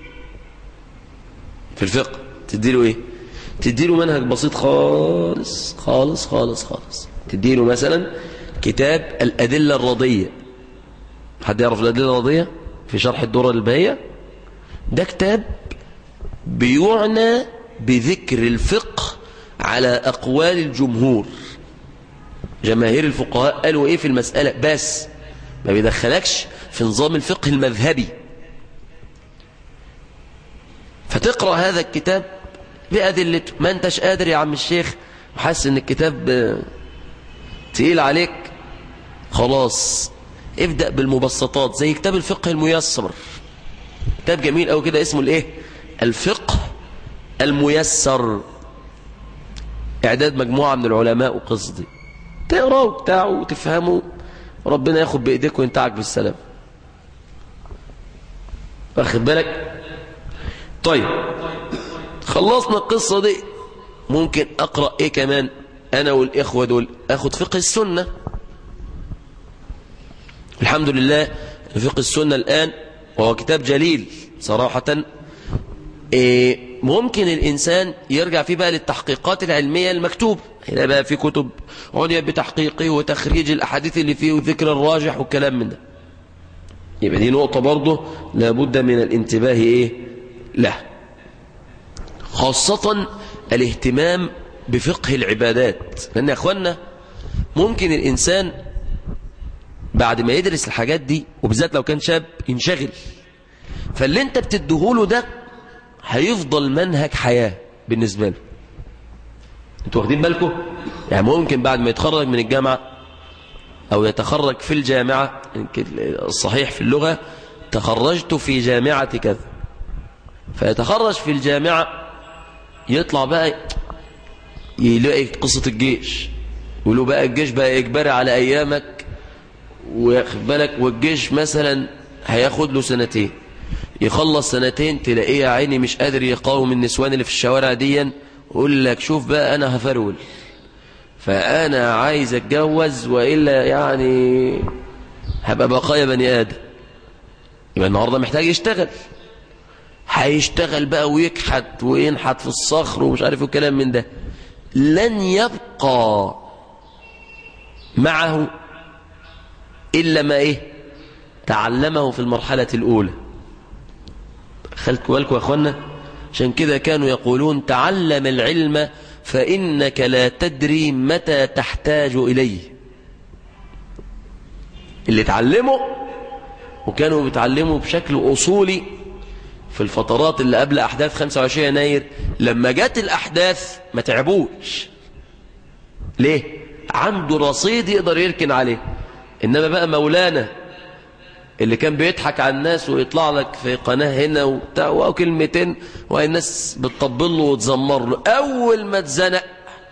في الفقه تديله ايه تديله منهج بسيط خالص خالص خالص خالص تديله مثلا كتاب الأدلة الرضية حد يعرف الأدلة الرضية في شرح الدورة الباهية ده كتاب بيعنى بذكر الفقه على أقوال الجمهور جماهير الفقهاء قالوا إيه في المسألة بس ما بيدخلكش في نظام الفقه المذهبي فتقرأ هذا الكتاب بأدلته ما انتش قادر يا عم الشيخ وحاسس ان الكتاب تقيل عليك خلاص ابدأ بالمبسطات زي كتاب الفقه الميسر كتاب جميل قوي كده اسمه الايه الفقه الميسر اعداد مجموعة من العلماء وقصدي تقراه وبتاعه وتفهمه ربنا ياخد بايديك وينتعك بالسلام واخد بالك طيب خلصنا القصة دي ممكن أقرأ إيه كمان أنا والإخوة دول أخد فقه السنة الحمد لله فقه السنة الآن وهو كتاب جليل صراحة إيه ممكن الإنسان يرجع فيه بقى للتحقيقات العلمية المكتوبة هنا بقى في كتب عنيت بتحقيقه وتخريج الأحاديث اللي فيه وذكر الراجح والكلام من ده يبقى دي نقطة برضه لابد من الانتباه إيه له خاصة الاهتمام بفقه العبادات لأن يا أخوانا ممكن الإنسان بعد ما يدرس الحاجات دي وبالذات لو كان شاب ينشغل فاللي انت بتديهوله ده هيفضل منهج حياة بالنسبة له انتوا واخدين بالكم يعني ممكن بعد ما يتخرج من الجامعة او يتخرج في الجامعة الصحيح في اللغة تخرجت في جامعة كذا فيتخرج في الجامعة يطلع بقى يلاقي قصة الجيش يقولوا بقى الجيش بقى إجباري على أيامك وياخد بالك والجيش مثلا هياخد له سنتين يخلص سنتين تلاقيه يا عيني مش قادر يقاوم النسوان اللي في الشوارع ديا يقول لك شوف بقى أنا هفرول فأنا عايز أتجوز وإلا يعني هبقى بقايا بني آدم يبقى النهاردة محتاج يشتغل هيشتغل بقى ويكحت وينحت في الصخر ومش عارف الكلام من ده لن يبقى معه إلا ما إيه تعلمه في المرحلة الأولى خلتكم بالكم يا أخوانا عشان كده كانوا يقولون تعلم العلم فإنك لا تدري متى تحتاج إليه اللي تعلمه وكانوا بيتعلموا بشكل أصولي في الفترات اللي قبل أحداث 25 يناير لما جت الأحداث ما تعبوش ليه؟ عنده رصيد يقدر يركن عليه إنما بقى مولانا اللي كان بيضحك على الناس ويطلع لك في قناة هنا وبتاع وكلمتين والناس بتطبل له وتزمر له أول ما اتزنق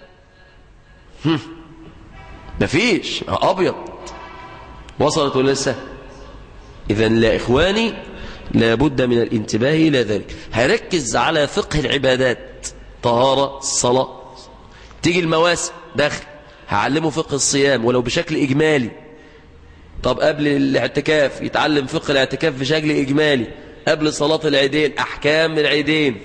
مفيش أبيض وصلت ولا لسه إذا لا إخواني لابد من الانتباه إلى ذلك هركز على فقه العبادات طهارة الصلاة تيجي المواسم داخل هعلمه فقه الصيام ولو بشكل إجمالي طب قبل الاعتكاف يتعلم فقه الاعتكاف بشكل إجمالي قبل صلاة العيدين أحكام العيدين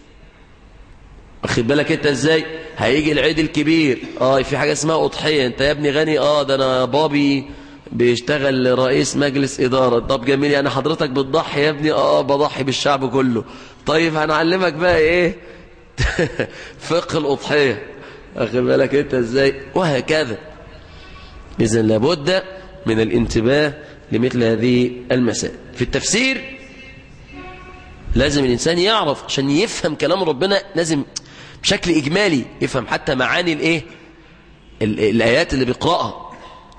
واخد بالك انت ازاي هيجي العيد الكبير اه في حاجة اسمها أضحية انت يا ابني غني اه ده انا بابي بيشتغل رئيس مجلس إدارة طب جميل يعني حضرتك بتضحي يا ابني اه بضحي بالشعب كله طيب هنعلمك بقى ايه فقه الأضحية أخذ بالك أنت إزاي وهكذا إذن لابد من الانتباه لمثل هذه المسائل في التفسير لازم الإنسان يعرف عشان يفهم كلام ربنا لازم بشكل إجمالي يفهم حتى معاني الإيه الآيات اللي بيقرأها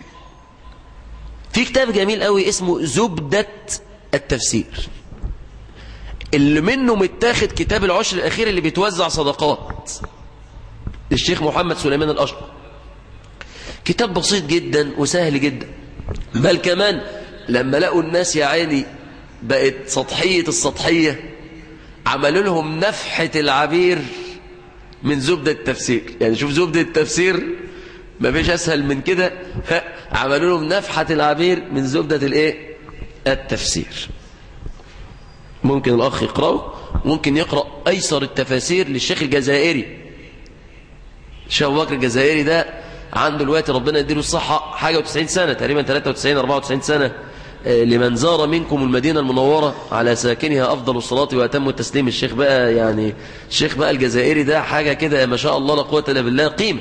في كتاب جميل قوي اسمه زبدة التفسير اللي منه متاخد كتاب العشر الأخير اللي بيتوزع صدقات الشيخ محمد سليمان الأشقر كتاب بسيط جدا وسهل جدا بل كمان لما لقوا الناس يا عيني بقت سطحية السطحية عملوا لهم نفحة العبير من زبدة التفسير يعني شوف زبدة التفسير ما فيش أسهل من كده عملوا لهم نفحة العبير من زبدة الايه التفسير ممكن الأخ يقرأه ممكن يقرأ أيسر التفاسير للشيخ الجزائري الشيخ أبو بكر الجزائري ده عنده الوقت ربنا يديله الصحة حاجة و90 سنة تقريبا 93 94 سنة لمن زار منكم المدينة المنورة على ساكنها أفضل الصلاة وأتم التسليم الشيخ بقى يعني الشيخ بقى الجزائري ده حاجة كده ما شاء الله لا قوة إلا بالله قيمة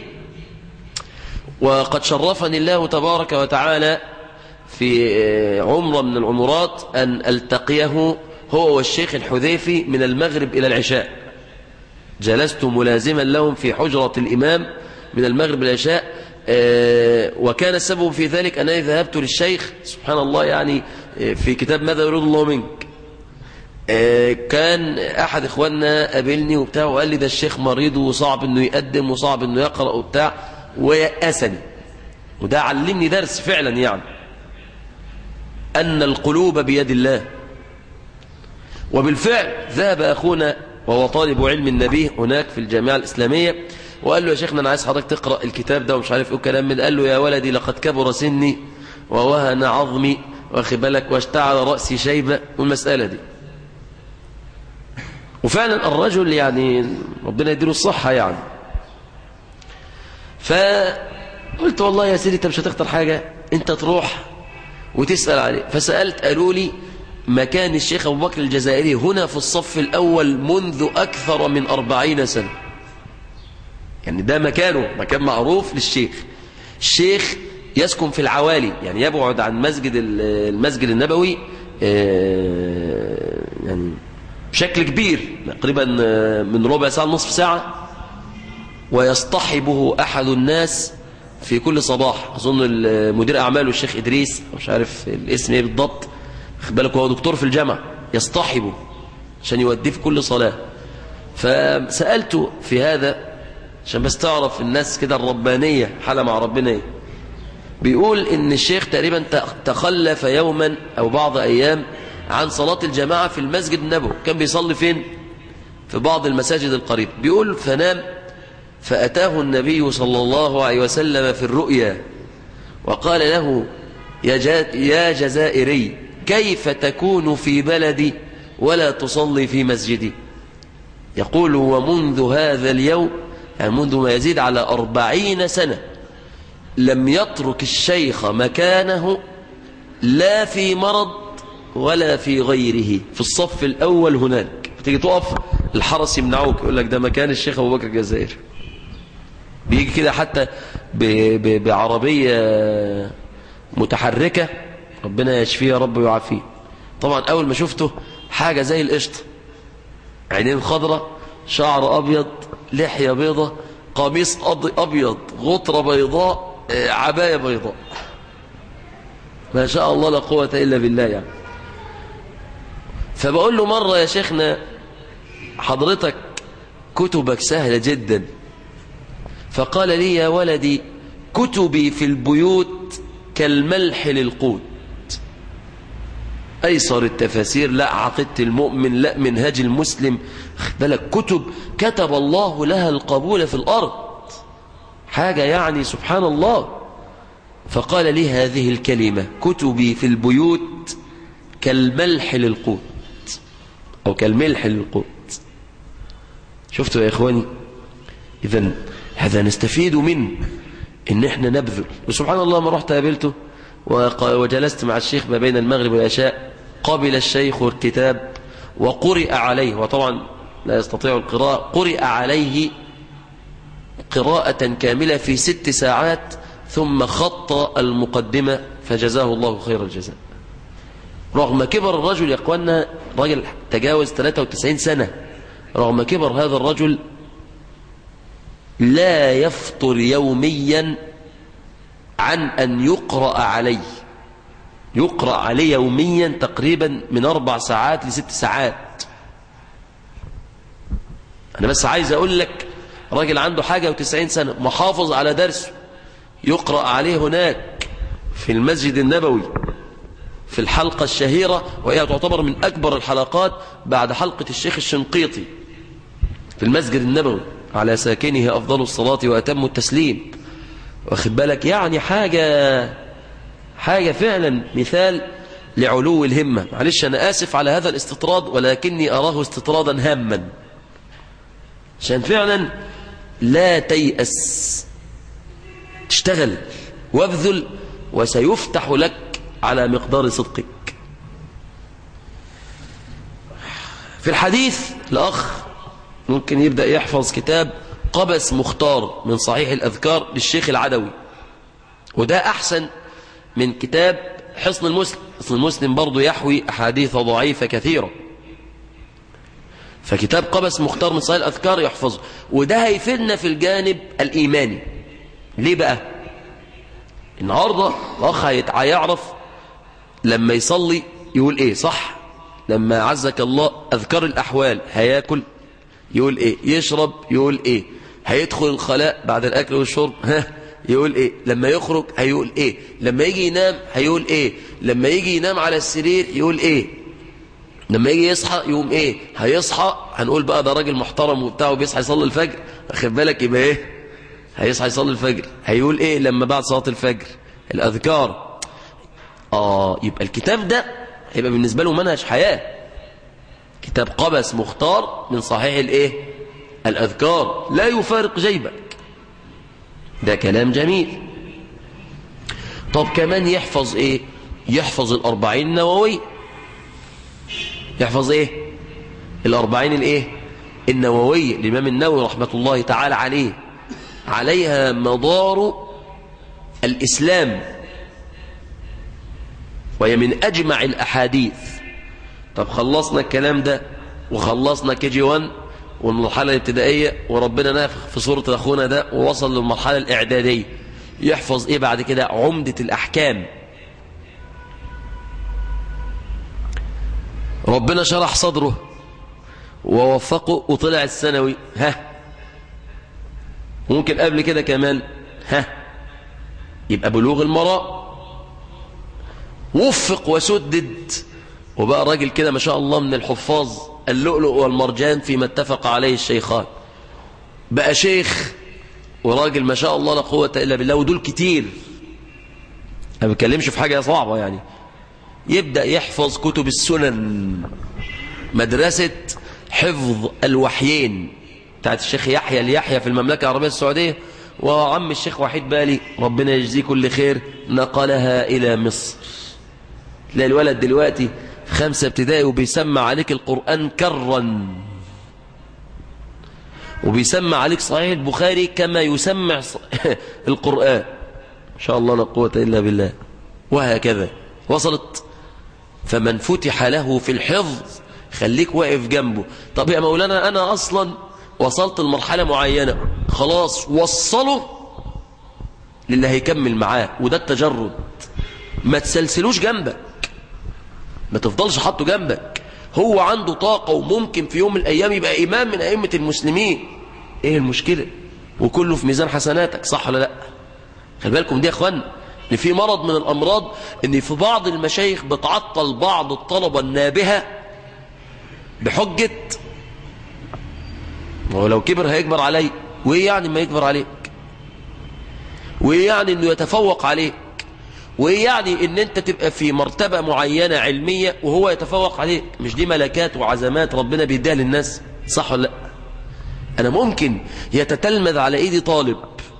وقد شرفني الله تبارك وتعالى في عمرة من العمرات أن ألتقيه هو والشيخ الحذيفي من المغرب إلى العشاء جلست ملازما لهم في حجرة الإمام من المغرب إلى العشاء وكان السبب في ذلك أنني ذهبت للشيخ سبحان الله يعني في كتاب ماذا يريد الله منك كان أحد إخواننا قابلني وبتاع وقال لي ده الشيخ مريض وصعب أنه يقدم وصعب أنه يقرأ وبتاع ويأسني وده علمني درس فعلا يعني أن القلوب بيد الله وبالفعل ذهب أخونا وهو طالب علم النبي هناك في الجامعة الإسلامية وقال له يا شيخنا أنا عايز حضرتك تقرأ الكتاب ده ومش عارف ايه كلام من قال له يا ولدي لقد كبر سني ووهن عظمي واخد بالك واشتعل رأسي شيبة والمسألة دي وفعلا الرجل يعني ربنا يديله الصحة يعني فقلت والله يا سيدي انت مش هتختار حاجة انت تروح وتسأل عليه فسألت قالوا لي مكان الشيخ أبو بكر الجزائري هنا في الصف الأول منذ أكثر من أربعين سنة يعني ده مكانه مكان معروف للشيخ الشيخ يسكن في العوالي يعني يبعد عن مسجد المسجد النبوي يعني بشكل كبير تقريبا من ربع ساعة نصف ساعة ويصطحبه أحد الناس في كل صباح أظن مدير أعماله الشيخ إدريس مش عارف الاسم ايه بالضبط خد بالك هو دكتور في الجامعة يصطحبه عشان يوديه في كل صلاة فسألته في هذا عشان بس تعرف الناس كده الربانية حالة مع ربنا ايه بيقول ان الشيخ تقريبا تخلف يوما او بعض ايام عن صلاة الجماعة في المسجد النبوي كان بيصلي فين في بعض المساجد القريبة بيقول فنام فأتاه النبي صلى الله عليه وسلم في الرؤيا وقال له يا, يا جزائري كيف تكون في بلدي ولا تصلي في مسجدي يقول ومنذ هذا اليوم يعني منذ ما يزيد على أربعين سنة لم يترك الشيخ مكانه لا في مرض ولا في غيره في الصف الأول هناك تيجي تقف الحرس يمنعوك يقول لك ده مكان الشيخ أبو بكر الجزائري بيجي كده حتى ب ب بعربية متحركة ربنا يشفيه يا رب ويعافيه طبعا أول ما شفته حاجة زي القشطة عينين خضرة شعر أبيض لحية بيضة قميص أبيض غطرة بيضاء عباية بيضاء ما شاء الله لا قوة إلا بالله يعني فبقول له مرة يا شيخنا حضرتك كتبك سهلة جدا فقال لي يا ولدي كتبي في البيوت كالملح للقوت أيسر التفاسير لا عقيدة المؤمن لا منهج المسلم بالك كتب كتب الله لها القبول في الأرض حاجة يعني سبحان الله فقال لي هذه الكلمة كتبي في البيوت كالملح للقوت أو كالملح للقوت شفتوا يا إخواني إذا هذا نستفيد منه إن إحنا نبذل وسبحان الله ما رحت قابلته وجلست مع الشيخ ما بين المغرب والعشاء قبل الشيخ الكتاب وقرئ عليه وطبعا لا يستطيع القراءة قرئ عليه قراءة كاملة في ست ساعات ثم خط المقدمة فجزاه الله خير الجزاء رغم كبر الرجل يا اخوانا راجل تجاوز 93 سنة رغم كبر هذا الرجل لا يفطر يوميا عن أن يقرأ عليه يقرأ عليه يوميا تقريبا من أربع ساعات لست ساعات أنا بس عايز أقول لك راجل عنده حاجة وتسعين سنة محافظ على درسه يقرأ عليه هناك في المسجد النبوي في الحلقة الشهيرة وهي تعتبر من أكبر الحلقات بعد حلقة الشيخ الشنقيطي في المسجد النبوي على ساكنه أفضل الصلاة وأتم التسليم واخد بالك يعني حاجة حاجة فعلا مثال لعلو الهمة معلش أنا آسف على هذا الاستطراد ولكني أراه استطرادا هاما عشان فعلا لا تيأس تشتغل وابذل وسيفتح لك على مقدار صدقك في الحديث الأخ ممكن يبدأ يحفظ كتاب قبس مختار من صحيح الأذكار للشيخ العدوي وده أحسن من كتاب حصن المسلم حصن المسلم برضو يحوي أحاديث ضعيفة كثيرة فكتاب قبس مختار من صحيح الأذكار يحفظه وده هيفيدنا في الجانب الإيماني ليه بقى النهاردة الأخ هيعرف لما يصلي يقول ايه صح لما عزك الله أذكار الأحوال هياكل يقول ايه يشرب يقول ايه هيدخل الخلاء بعد الأكل والشرب ها يقول ايه لما يخرج هيقول ايه لما يجي ينام هيقول ايه لما يجي ينام على السرير يقول ايه لما يجي يصحى يقوم ايه هيصحى هنقول بقى ده راجل محترم وبتاع وبيصحى يصلي الفجر اخد بالك يبقى ايه هيصحى يصلي الفجر هيقول ايه لما بعد صلاة الفجر الأذكار آه يبقى الكتاب ده هيبقى بالنسبة له منهج حياة كتاب قبس مختار من صحيح الايه الأذكار لا يفارق جيبك ده كلام جميل طب كمان يحفظ ايه يحفظ الأربعين النووي يحفظ ايه الأربعين الايه النووي الإمام النووي رحمة الله تعالى عليه عليها مدار الإسلام وهي من أجمع الأحاديث طب خلصنا الكلام ده وخلصنا كي جي 1 والمرحلة الابتدائية وربنا نافخ في صورة أخونا ده ووصل للمرحلة الإعدادية يحفظ إيه بعد كده عمدة الأحكام ربنا شرح صدره ووفقه وطلع الثانوي ها ممكن قبل كده كمان ها يبقى بلوغ المراء وفق وسدد وبقى راجل كده ما شاء الله من الحفاظ اللؤلؤ والمرجان فيما اتفق عليه الشيخان بقى شيخ وراجل ما شاء الله لا قوة إلا بالله ودول كتير ما بتكلمش في حاجة صعبة يعني يبدأ يحفظ كتب السنن مدرسة حفظ الوحيين بتاعت الشيخ يحيى ليحيى في المملكة العربية السعودية وعم الشيخ وحيد بالي ربنا يجزيه كل خير نقلها إلى مصر تلاقي الولد دلوقتي في خمسة ابتدائي وبيسمع عليك القرآن كرا وبيسمع عليك صحيح البخاري كما يسمع القرآن إن شاء الله لا قوة إلا بالله وهكذا وصلت فمن فتح له في الحفظ خليك واقف جنبه طب يا مولانا أنا أصلا وصلت لمرحلة معينة خلاص وصله للي هيكمل معاه وده التجرد ما تسلسلوش جنبك ما تفضلش حاطه جنبك هو عنده طاقة وممكن في يوم من الأيام يبقى إمام من أئمة المسلمين إيه المشكلة وكله في ميزان حسناتك صح ولا لا خلي بالكم دي يا أخوان ان في مرض من الأمراض ان في بعض المشايخ بتعطل بعض الطلبة النابهة بحجة ولو كبر هيكبر علي وايه يعني ما يكبر عليك وايه يعني انه يتفوق عليك وايه يعني ان انت تبقى في مرتبة معينة علمية وهو يتفوق عليك مش دي ملكات وعزمات ربنا بيديها للناس صح ولا لا انا ممكن يتتلمذ على ايدي طالب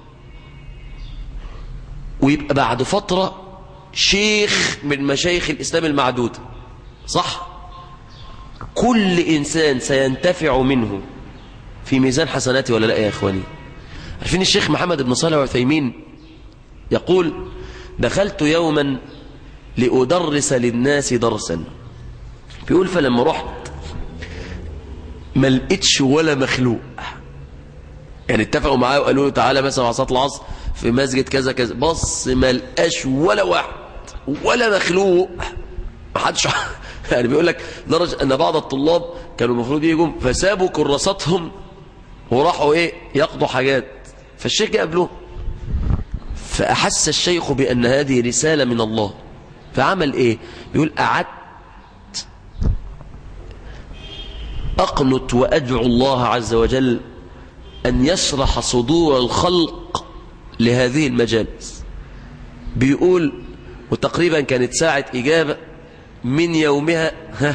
ويبقى بعد فترة شيخ من مشايخ الاسلام المعدود صح كل إنسان سينتفع منه في ميزان حسناته ولا لا يا إخواني عارفين الشيخ محمد بن صالح وعثيمين يقول دخلت يوما لأدرس للناس درسا بيقول فلما رحت ما لقيتش ولا مخلوق يعني اتفقوا معاه وقالوا له تعالى مثلا على صلاه العصر في مسجد كذا كذا بص ما لقاش ولا واحد ولا مخلوق ما حدش يعني بيقول لك درجه ان بعض الطلاب كانوا المفروض يجوا فسابوا كراساتهم وراحوا ايه يقضوا حاجات فالشيخ قابلهم فأحس الشيخ بأن هذه رسالة من الله فعمل ايه بيقول قعدت أقنت وأدعو الله عز وجل أن يشرح صدور الخلق لهذه المجالس بيقول وتقريبا كانت ساعة إجابة من يومها ها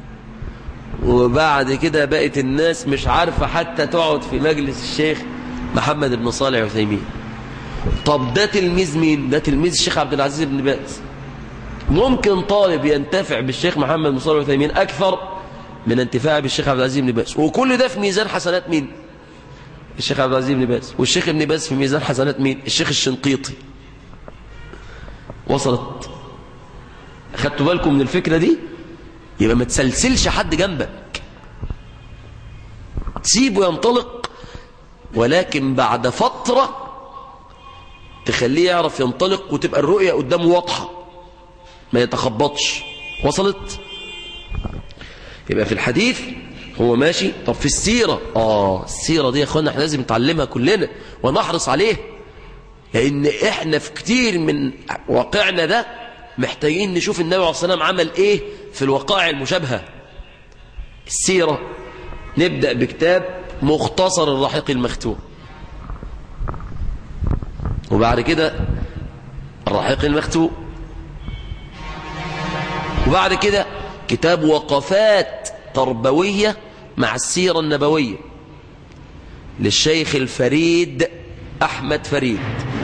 وبعد كده بقت الناس مش عارفة حتى تقعد في مجلس الشيخ محمد بن صالح عثيمين طب ده تلميذ مين ده تلميذ الشيخ عبد العزيز بن باز ممكن طالب ينتفع بالشيخ محمد بن صالح عثيمين أكثر من انتفاعه بالشيخ عبد العزيز بن باز وكل ده في ميزان حسنات مين الشيخ عبد العزيز بن باز والشيخ ابن باز في ميزان حسنات مين الشيخ الشنقيطي وصلت خدتوا بالكم من الفكرة دي يبقى ما تسلسلش حد جنبك تسيبه ينطلق ولكن بعد فترة تخليه يعرف ينطلق وتبقى الرؤية قدامه واضحة ما يتخبطش وصلت يبقى في الحديث هو ماشي طب في السيرة آه السيرة دي يا أخوانا احنا لازم نتعلمها كلنا ونحرص عليه لأن احنا في كتير من واقعنا ده محتاجين نشوف النبي عليه الصلاة والسلام عمل ايه في الوقائع المشابهة السيرة نبدأ بكتاب مختصر الرحيق المختوم وبعد كده الرحيق المختوم وبعد كده كتاب وقفات تربوية مع السيرة النبوية للشيخ الفريد أحمد فريد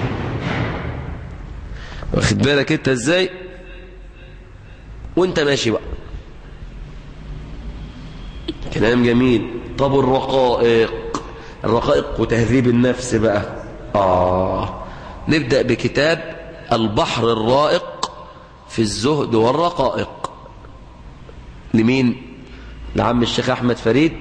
واخد بالك انت ازاي وانت ماشي بقى كلام جميل طب الرقائق الرقائق وتهذيب النفس بقى آه نبدأ بكتاب البحر الرائق في الزهد والرقائق لمين لعم الشيخ أحمد فريد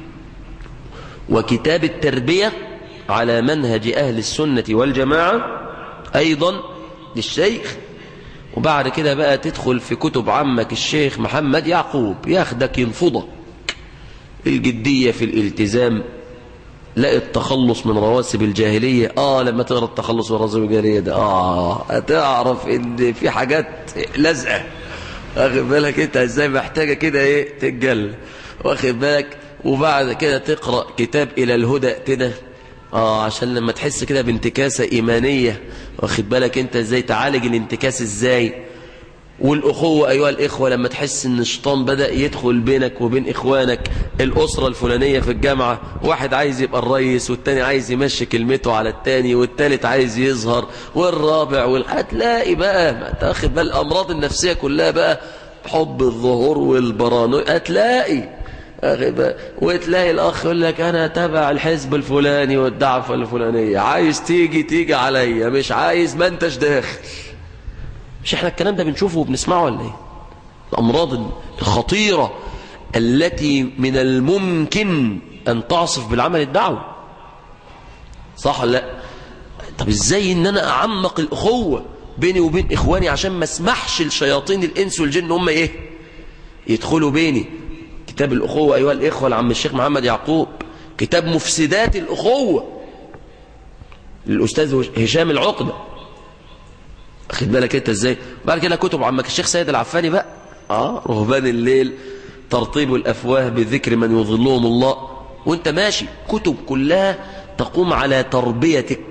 وكتاب التربية على منهج أهل السنة والجماعة أيضا للشيخ وبعد كده بقى تدخل في كتب عمك الشيخ محمد يعقوب ياخدك ينفضك الجدية في الالتزام لا التخلص من رواسب الجاهلية اه لما تقرا التخلص من رواسب الجاهلية ده اه هتعرف ان في حاجات لازقة واخد بالك انت ازاي محتاجة كده ايه تتجل واخد بالك وبعد كده تقرأ كتاب الى الهدى كده اه عشان لما تحس كده بانتكاسة ايمانية واخد بالك انت ازاي تعالج الانتكاس ازاي والأخوة أيها الإخوة لما تحس أن الشيطان بدأ يدخل بينك وبين إخوانك الأسرة الفلانية في الجامعة واحد عايز يبقى الرئيس والتاني عايز يمشي كلمته على التاني والتالت عايز يظهر والرابع وال... هتلاقي بقى ما تاخد بقى الأمراض النفسية كلها بقى حب الظهور والبرانو هتلاقي وتلاقي الأخ يقول لك أنا تبع الحزب الفلاني والدعفة الفلانية عايز تيجي تيجي عليا مش عايز ما انتش داخل مش احنا الكلام ده بنشوفه وبنسمعه ولا ايه الأمراض الخطيرة التي من الممكن أن تعصف بالعمل الدعوي صح ولا لا طب ازاي ان انا اعمق الاخوة بيني وبين اخواني عشان ما اسمحش لشياطين الانس والجن هم ايه يدخلوا بيني كتاب الاخوة ايها الاخوة لعم الشيخ محمد يعقوب كتاب مفسدات الاخوة للاستاذ هشام العقده واخد بالك انت ازاي بعد كده كتب عمك الشيخ سيد العفاني بقى اه رهبان الليل ترطيب الافواه بذكر من يظلهم الله وانت ماشي كتب كلها تقوم على تربيتك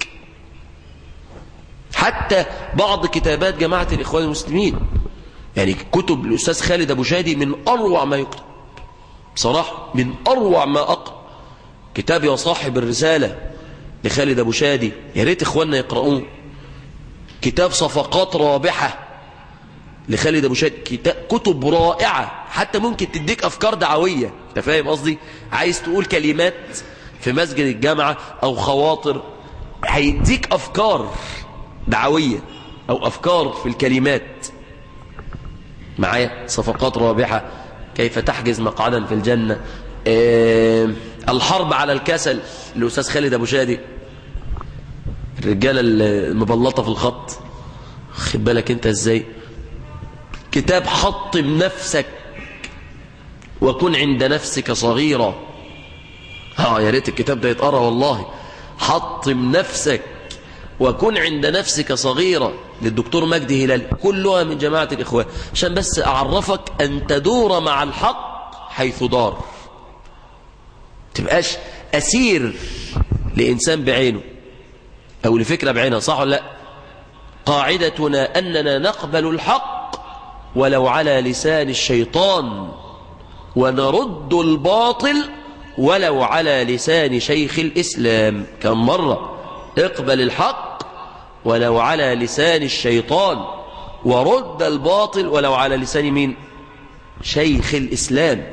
حتى بعض كتابات جماعة الإخوان المسلمين يعني كتب الأستاذ خالد أبو شادي من أروع ما يكتب بصراحة من أروع ما أقرأ كتاب يا صاحب الرسالة لخالد أبو شادي يا ريت إخواننا يقرؤون كتاب صفقات رابحة لخالد ابو شاد كتاب كتب رائعه حتى ممكن تديك افكار دعويه انت فاهم قصدي عايز تقول كلمات في مسجد الجامعه او خواطر هيديك افكار دعويه او افكار في الكلمات معايا صفقات رابحه كيف تحجز مقعدا في الجنه آه الحرب على الكسل الاستاذ خالد ابو شادي الرجاله المبلطه في الخط خد بالك انت ازاي كتاب حطم نفسك وكن عند نفسك صغيرا ها يا ريت الكتاب ده يتقرا والله حطم نفسك وكن عند نفسك صغيرا للدكتور مجدي هلال كلها من جماعة الإخوان عشان بس أعرفك أن تدور مع الحق حيث دار تبقاش أسير لإنسان بعينه أو لفكرة بعينها صح ولا لا قاعدتنا أننا نقبل الحق ولو على لسان الشيطان ونرد الباطل ولو على لسان شيخ الإسلام كم مرة اقبل الحق ولو على لسان الشيطان ورد الباطل ولو على لسان مين شيخ الإسلام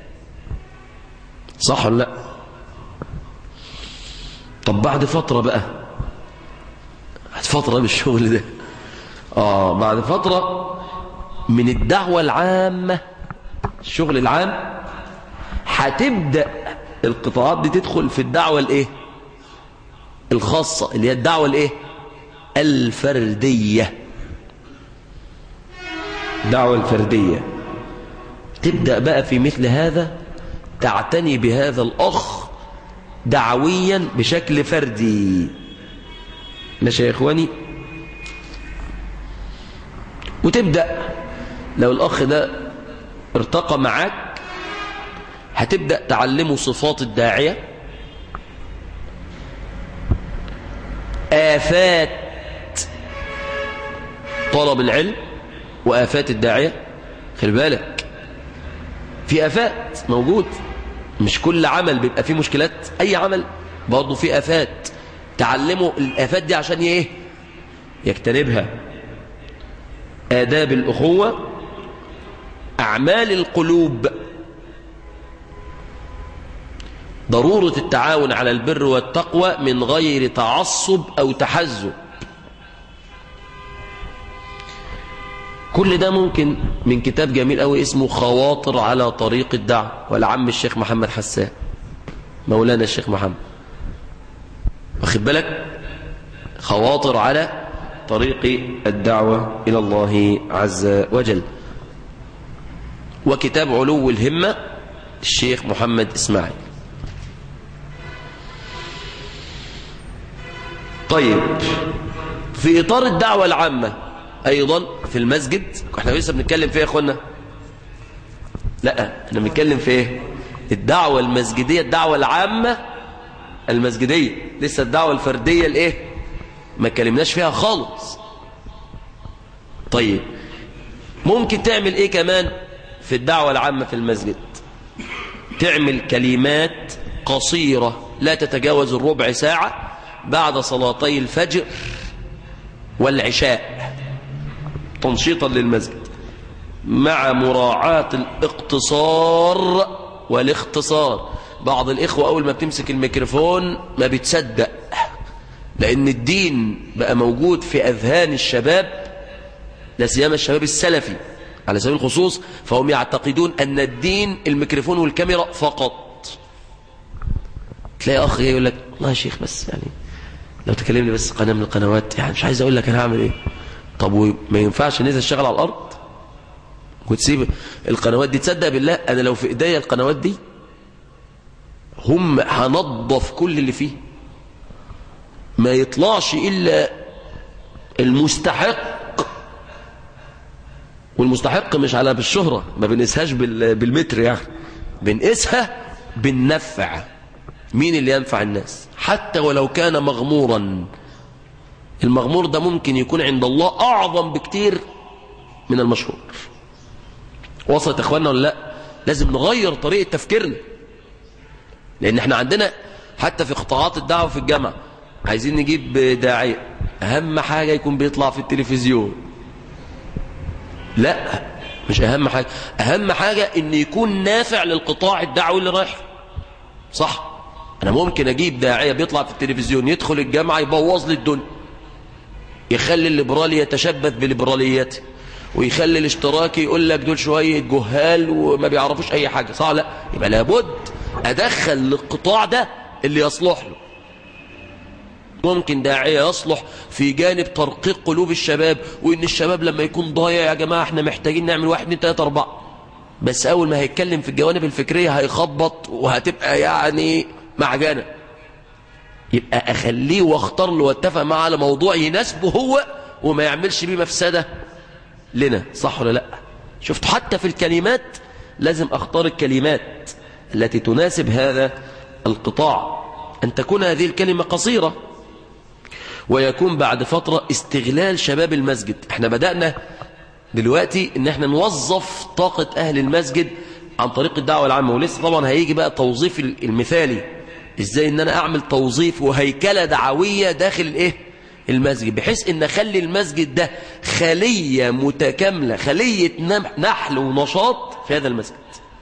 صح ولا لا طب بعد فترة بقى بعد فترة بالشغل ده آه بعد فترة من الدعوة العامة الشغل العام هتبدأ القطاعات دي تدخل في الدعوة الايه الخاصة اللي هي الدعوة الايه الفردية الدعوة الفردية تبدأ بقى في مثل هذا تعتني بهذا الأخ دعويا بشكل فردي ماشي يا إخواني وتبدأ لو الأخ ده ارتقى معاك هتبدأ تعلمه صفات الداعية آفات طلب العلم وآفات الداعية خلي بالك في آفات موجود مش كل عمل بيبقى فيه مشكلات أي عمل برضه فيه آفات تعلمه الآفات دي عشان ايه يجتنبها آداب الأخوة أعمال القلوب ضرورة التعاون على البر والتقوى من غير تعصب أو تحزب كل ده ممكن من كتاب جميل قوي اسمه خواطر على طريق الدعوة والعم الشيخ محمد حسان مولانا الشيخ محمد واخد بالك خواطر على طريق الدعوة إلى الله عز وجل وكتاب علو الهمة الشيخ محمد إسماعيل طيب في إطار الدعوة العامة أيضا في المسجد احنا لسه بنتكلم فيه يا أخوانا لا احنا بنتكلم في ايه الدعوة المسجدية الدعوة العامة المسجدية لسه الدعوة الفردية الايه ما كلمناش فيها خالص طيب ممكن تعمل ايه كمان في الدعوة العامة في المسجد تعمل كلمات قصيرة لا تتجاوز الربع ساعة بعد صلاتي الفجر والعشاء تنشيطا للمسجد مع مراعاة الاقتصار والاختصار بعض الإخوة أول ما بتمسك الميكروفون ما بتصدق لأن الدين بقى موجود في أذهان الشباب لا سيما الشباب السلفي على سبيل الخصوص فهم يعتقدون أن الدين الميكروفون والكاميرا فقط تلاقي أخ يقول لك والله يا شيخ بس يعني لو تكلمني بس قناة من القنوات يعني مش عايز أقول لك أنا هعمل إيه طب وما ينفعش ننزل اشتغل على الأرض وتسيب القنوات دي تصدق بالله أنا لو في إيديا القنوات دي هم هنظف كل اللي فيه ما يطلعش إلا المستحق والمستحق مش على بالشهرة ما بنقيسهاش بالمتر يعني بنقيسها بالنفع مين اللي ينفع الناس حتى ولو كان مغمورا المغمور ده ممكن يكون عند الله أعظم بكتير من المشهور وصلت اخواننا ولا لا لازم نغير طريقة تفكيرنا لان احنا عندنا حتى في قطاعات الدعوة في الجامعة عايزين نجيب داعية اهم حاجة يكون بيطلع في التلفزيون لا مش أهم حاجة أهم حاجة إن يكون نافع للقطاع الدعوي اللي رايح صح أنا ممكن أجيب داعية بيطلع في التلفزيون يدخل الجامعة يبوظ لي الدنيا يخلي الليبرالي يتشبث بليبراليته ويخلي الاشتراكي يقول لك دول شوية جهال وما بيعرفوش أي حاجة صح لا يبقى لابد أدخل للقطاع ده اللي يصلح له ممكن داعية يصلح في جانب ترقيق قلوب الشباب وإن الشباب لما يكون ضايع يا جماعة احنا محتاجين نعمل واحد اتنين تلاتة أربعة بس أول ما هيتكلم في الجوانب الفكرية هيخبط وهتبقى يعني معجنة يبقى أخليه واختار له واتفق معه على موضوع يناسبه هو وما يعملش بيه مفسدة لنا صح ولا لا شفت حتى في الكلمات لازم أختار الكلمات التي تناسب هذا القطاع أن تكون هذه الكلمة قصيرة ويكون بعد فترة استغلال شباب المسجد احنا بدأنا دلوقتي ان احنا نوظف طاقة اهل المسجد عن طريق الدعوة العامة ولسه طبعا هيجي بقى التوظيف المثالي ازاي ان انا اعمل توظيف وهيكلة دعوية داخل الايه المسجد بحيث ان اخلي المسجد ده خلية متكاملة خلية نحل ونشاط في هذا المسجد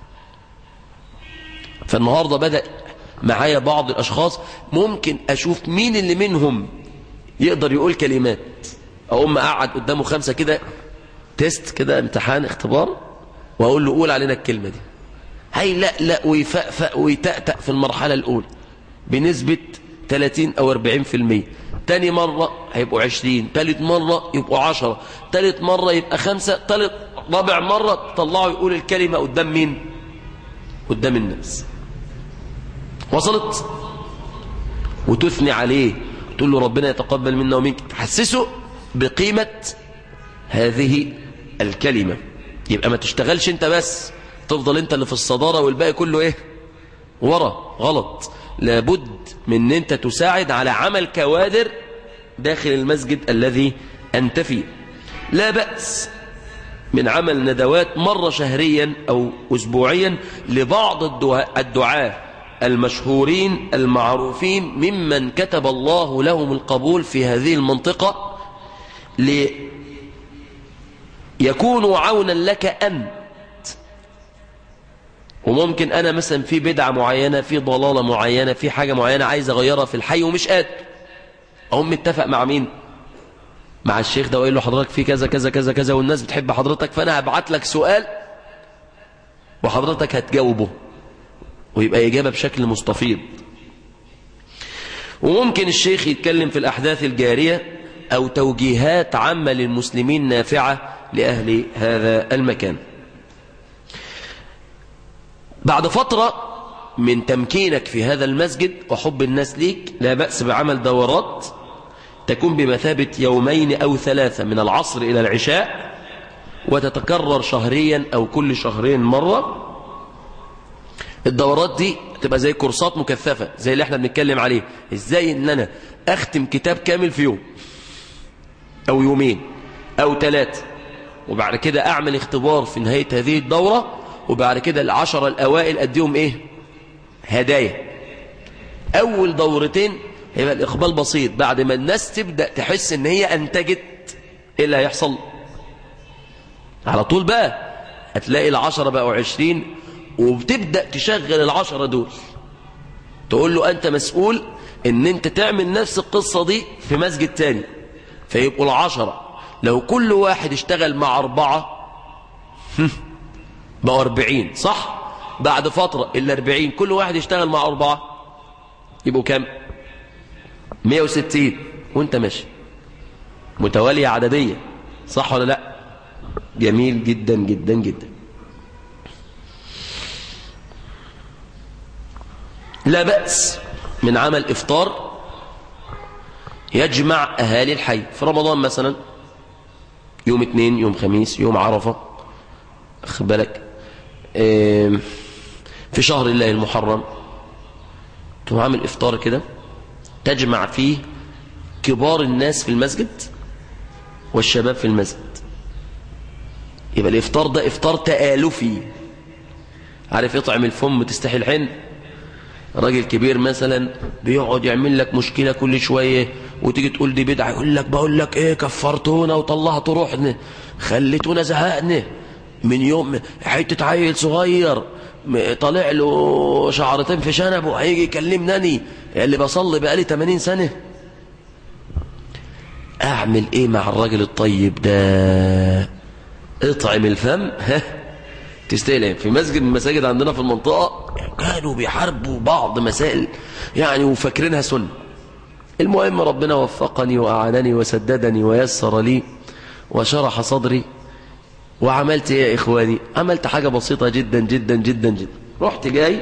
فالنهاردة بدأ معايا بعض الاشخاص ممكن اشوف مين اللي منهم يقدر يقول كلمات اقوم اقعد قدامه خمسة كده تيست كده امتحان اختبار واقول له قول علينا الكلمة دي هي لا لا ويفأفأ ويتأتأ في المرحلة الاولى بنسبة 30 او 40% تاني مرة هيبقوا 20 تالت مرة يبقوا 10 تالت مرة يبقى خمسة تالت رابع مرة طلعوا يقول الكلمة قدام مين قدام الناس وصلت وتثني عليه تقول له ربنا يتقبل منا ومنك تحسسه بقيمة هذه الكلمة يبقى ما تشتغلش انت بس تفضل انت اللي في الصدارة والباقي كله ايه ورا غلط لابد من ان انت تساعد على عمل كوادر داخل المسجد الذي انت فيه لا بأس من عمل ندوات مرة شهريا او اسبوعيا لبعض الدعاء المشهورين المعروفين ممن كتب الله لهم القبول في هذه المنطقة ليكونوا عونا لك أنت وممكن أنا مثلا في بدعة معينة في ضلالة معينة في حاجة معينة عايز أغيرها في الحي ومش قادر أقوم متفق مع مين مع الشيخ ده وقال له حضرتك في كذا كذا كذا كذا والناس بتحب حضرتك فأنا هبعت لك سؤال وحضرتك هتجاوبه ويبقى إجابة بشكل مستفيض وممكن الشيخ يتكلم في الأحداث الجارية أو توجيهات عامة للمسلمين نافعة لأهل هذا المكان بعد فترة من تمكينك في هذا المسجد وحب الناس ليك لا بأس بعمل دورات تكون بمثابة يومين أو ثلاثة من العصر إلى العشاء وتتكرر شهريا أو كل شهرين مرة الدورات دي تبقى زي كورسات مكثفة زي اللي احنا بنتكلم عليه ازاي ان انا اختم كتاب كامل في يوم او يومين او ثلاثة وبعد كده اعمل اختبار في نهاية هذه الدورة وبعد كده العشرة الاوائل اديهم ايه هدايا اول دورتين هيبقى الاقبال بسيط بعد ما الناس تبدأ تحس ان هي انتجت ايه اللي هيحصل على طول بقى هتلاقي العشرة بقوا عشرين وبتبدأ تشغل العشرة دول تقول له أنت مسؤول ان انت تعمل نفس القصة دي في مسجد تاني فيبقوا العشرة لو كل واحد اشتغل مع أربعة بقوا أربعين صح بعد فترة الأربعين كل واحد يشتغل مع أربعة يبقوا كام مية وستين وانت ماشي متوالية عددية صح ولا لا جميل جدا جدا جدا لا بأس من عمل إفطار يجمع أهالي الحي في رمضان مثلا يوم اثنين يوم خميس يوم عرفة أخذ بالك في شهر الله المحرم تقوم عامل إفطار كده تجمع فيه كبار الناس في المسجد والشباب في المسجد يبقى الإفطار ده إفطار تآلفي عارف يطعم الفم تستحي الحن راجل كبير مثلا بيقعد يعمل لك مشكلة كل شوية وتيجي تقول دي بدعة يقول لك بقول لك ايه كفرتونا وطلعتوا روحنا خليتونا زهقنا من يوم حتة عيل صغير طالع له شعرتين في شنبه هيجي يكلمناني اللي بصلي بقالي 80 سنة اعمل ايه مع الراجل الطيب ده اطعم الفم ها تستلم في مسجد من المساجد عندنا في المنطقة كانوا بيحاربوا بعض مسائل يعني وفاكرينها سنة المهم ربنا وفقني وأعانني وسددني ويسر لي وشرح صدري وعملت ايه يا إخواني عملت حاجة بسيطة جدا جدا جدا جدا رحت جاي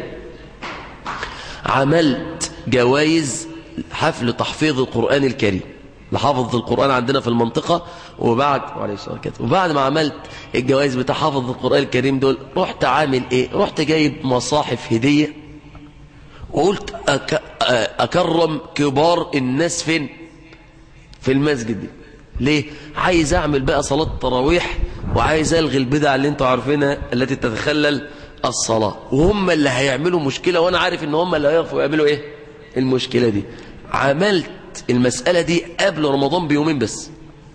عملت جوائز حفل تحفيظ القرآن الكريم لحافظ القرآن عندنا في المنطقة وبعد وعليه الصلاة والسلام وبعد ما عملت الجوائز بتاع حافظ القرآن الكريم دول رحت عامل ايه رحت جايب مصاحف هدية وقلت أك... أكرم كبار الناس فين في المسجد دي ليه عايز أعمل بقى صلاة تراويح وعايز ألغي البدع اللي انتوا عارفينها التي تتخلل الصلاة وهم اللي هيعملوا مشكلة وأنا عارف ان هم اللي هيقفوا يعملوا ايه المشكلة دي عملت المسألة دي قبل رمضان بيومين بس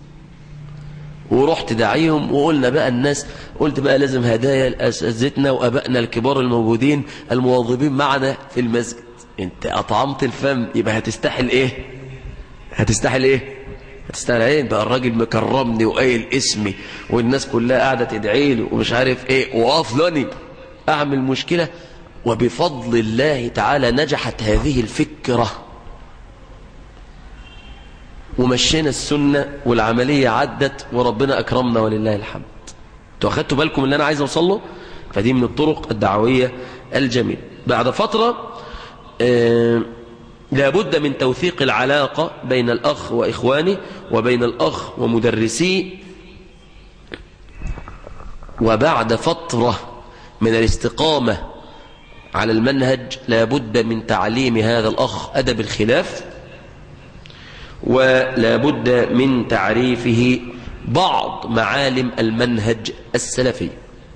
ورحت داعيهم وقلنا بقى الناس قلت بقى لازم هدايا لأساتذتنا وأبائنا الكبار الموجودين المواظبين معنا في المسجد انت أطعمت الفم يبقى هتستحل ايه هتستحل ايه هتستحل ايه بقى الراجل مكرمني وقايل اسمي والناس كلها قاعدة تدعي لي ومش عارف ايه وقافلني اعمل مشكلة وبفضل الله تعالى نجحت هذه الفكرة ومشينا السنة والعملية عدت وربنا أكرمنا ولله الحمد انتوا أخدتوا بالكم اللي أنا عايز أوصل له فدي من الطرق الدعوية الجميلة بعد فترة آه لابد من توثيق العلاقة بين الأخ وإخوانه وبين الأخ ومدرسيه وبعد فترة من الاستقامة على المنهج لابد من تعليم هذا الأخ أدب الخلاف ولا بد من تعريفه بعض معالم المنهج السلفي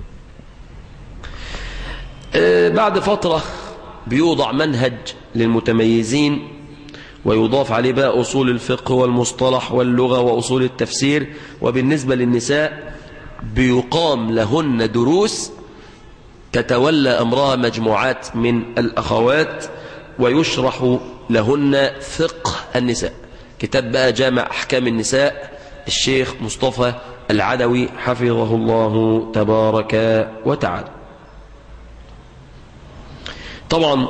بعد فترة بيوضع منهج للمتميزين ويضاف عليه بقى أصول الفقه والمصطلح واللغة وأصول التفسير وبالنسبة للنساء بيقام لهن دروس تتولى أمرها مجموعات من الأخوات ويشرح لهن فقه النساء كتاب بقى جامع أحكام النساء الشيخ مصطفى العدوي حفظه الله تبارك وتعالى طبعا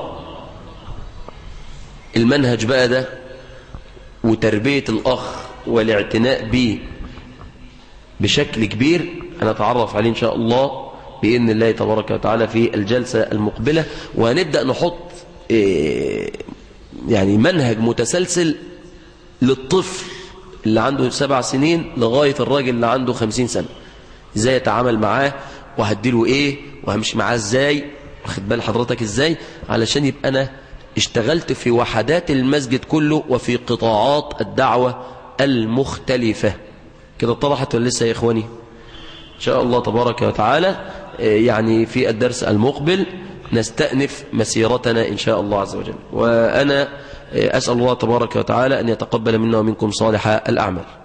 المنهج بقى ده وتربية الأخ والاعتناء به بشكل كبير هنتعرف عليه إن شاء الله بإذن الله تبارك وتعالى في الجلسة المقبلة وهنبدأ نحط يعني منهج متسلسل للطفل اللي عنده سبع سنين لغاية الراجل اللي عنده خمسين سنة ازاي يتعامل معاه وهديله ايه وهمشي معاه ازاي واخد بال حضرتك ازاي علشان يبقى انا اشتغلت في وحدات المسجد كله وفي قطاعات الدعوة المختلفة كده اتضحت ولا لسه يا اخواني ان شاء الله تبارك وتعالى يعني في الدرس المقبل نستأنف مسيرتنا إن شاء الله عز وجل وأنا أسأل الله تبارك وتعالى أن يتقبل منا ومنكم صالح الأعمال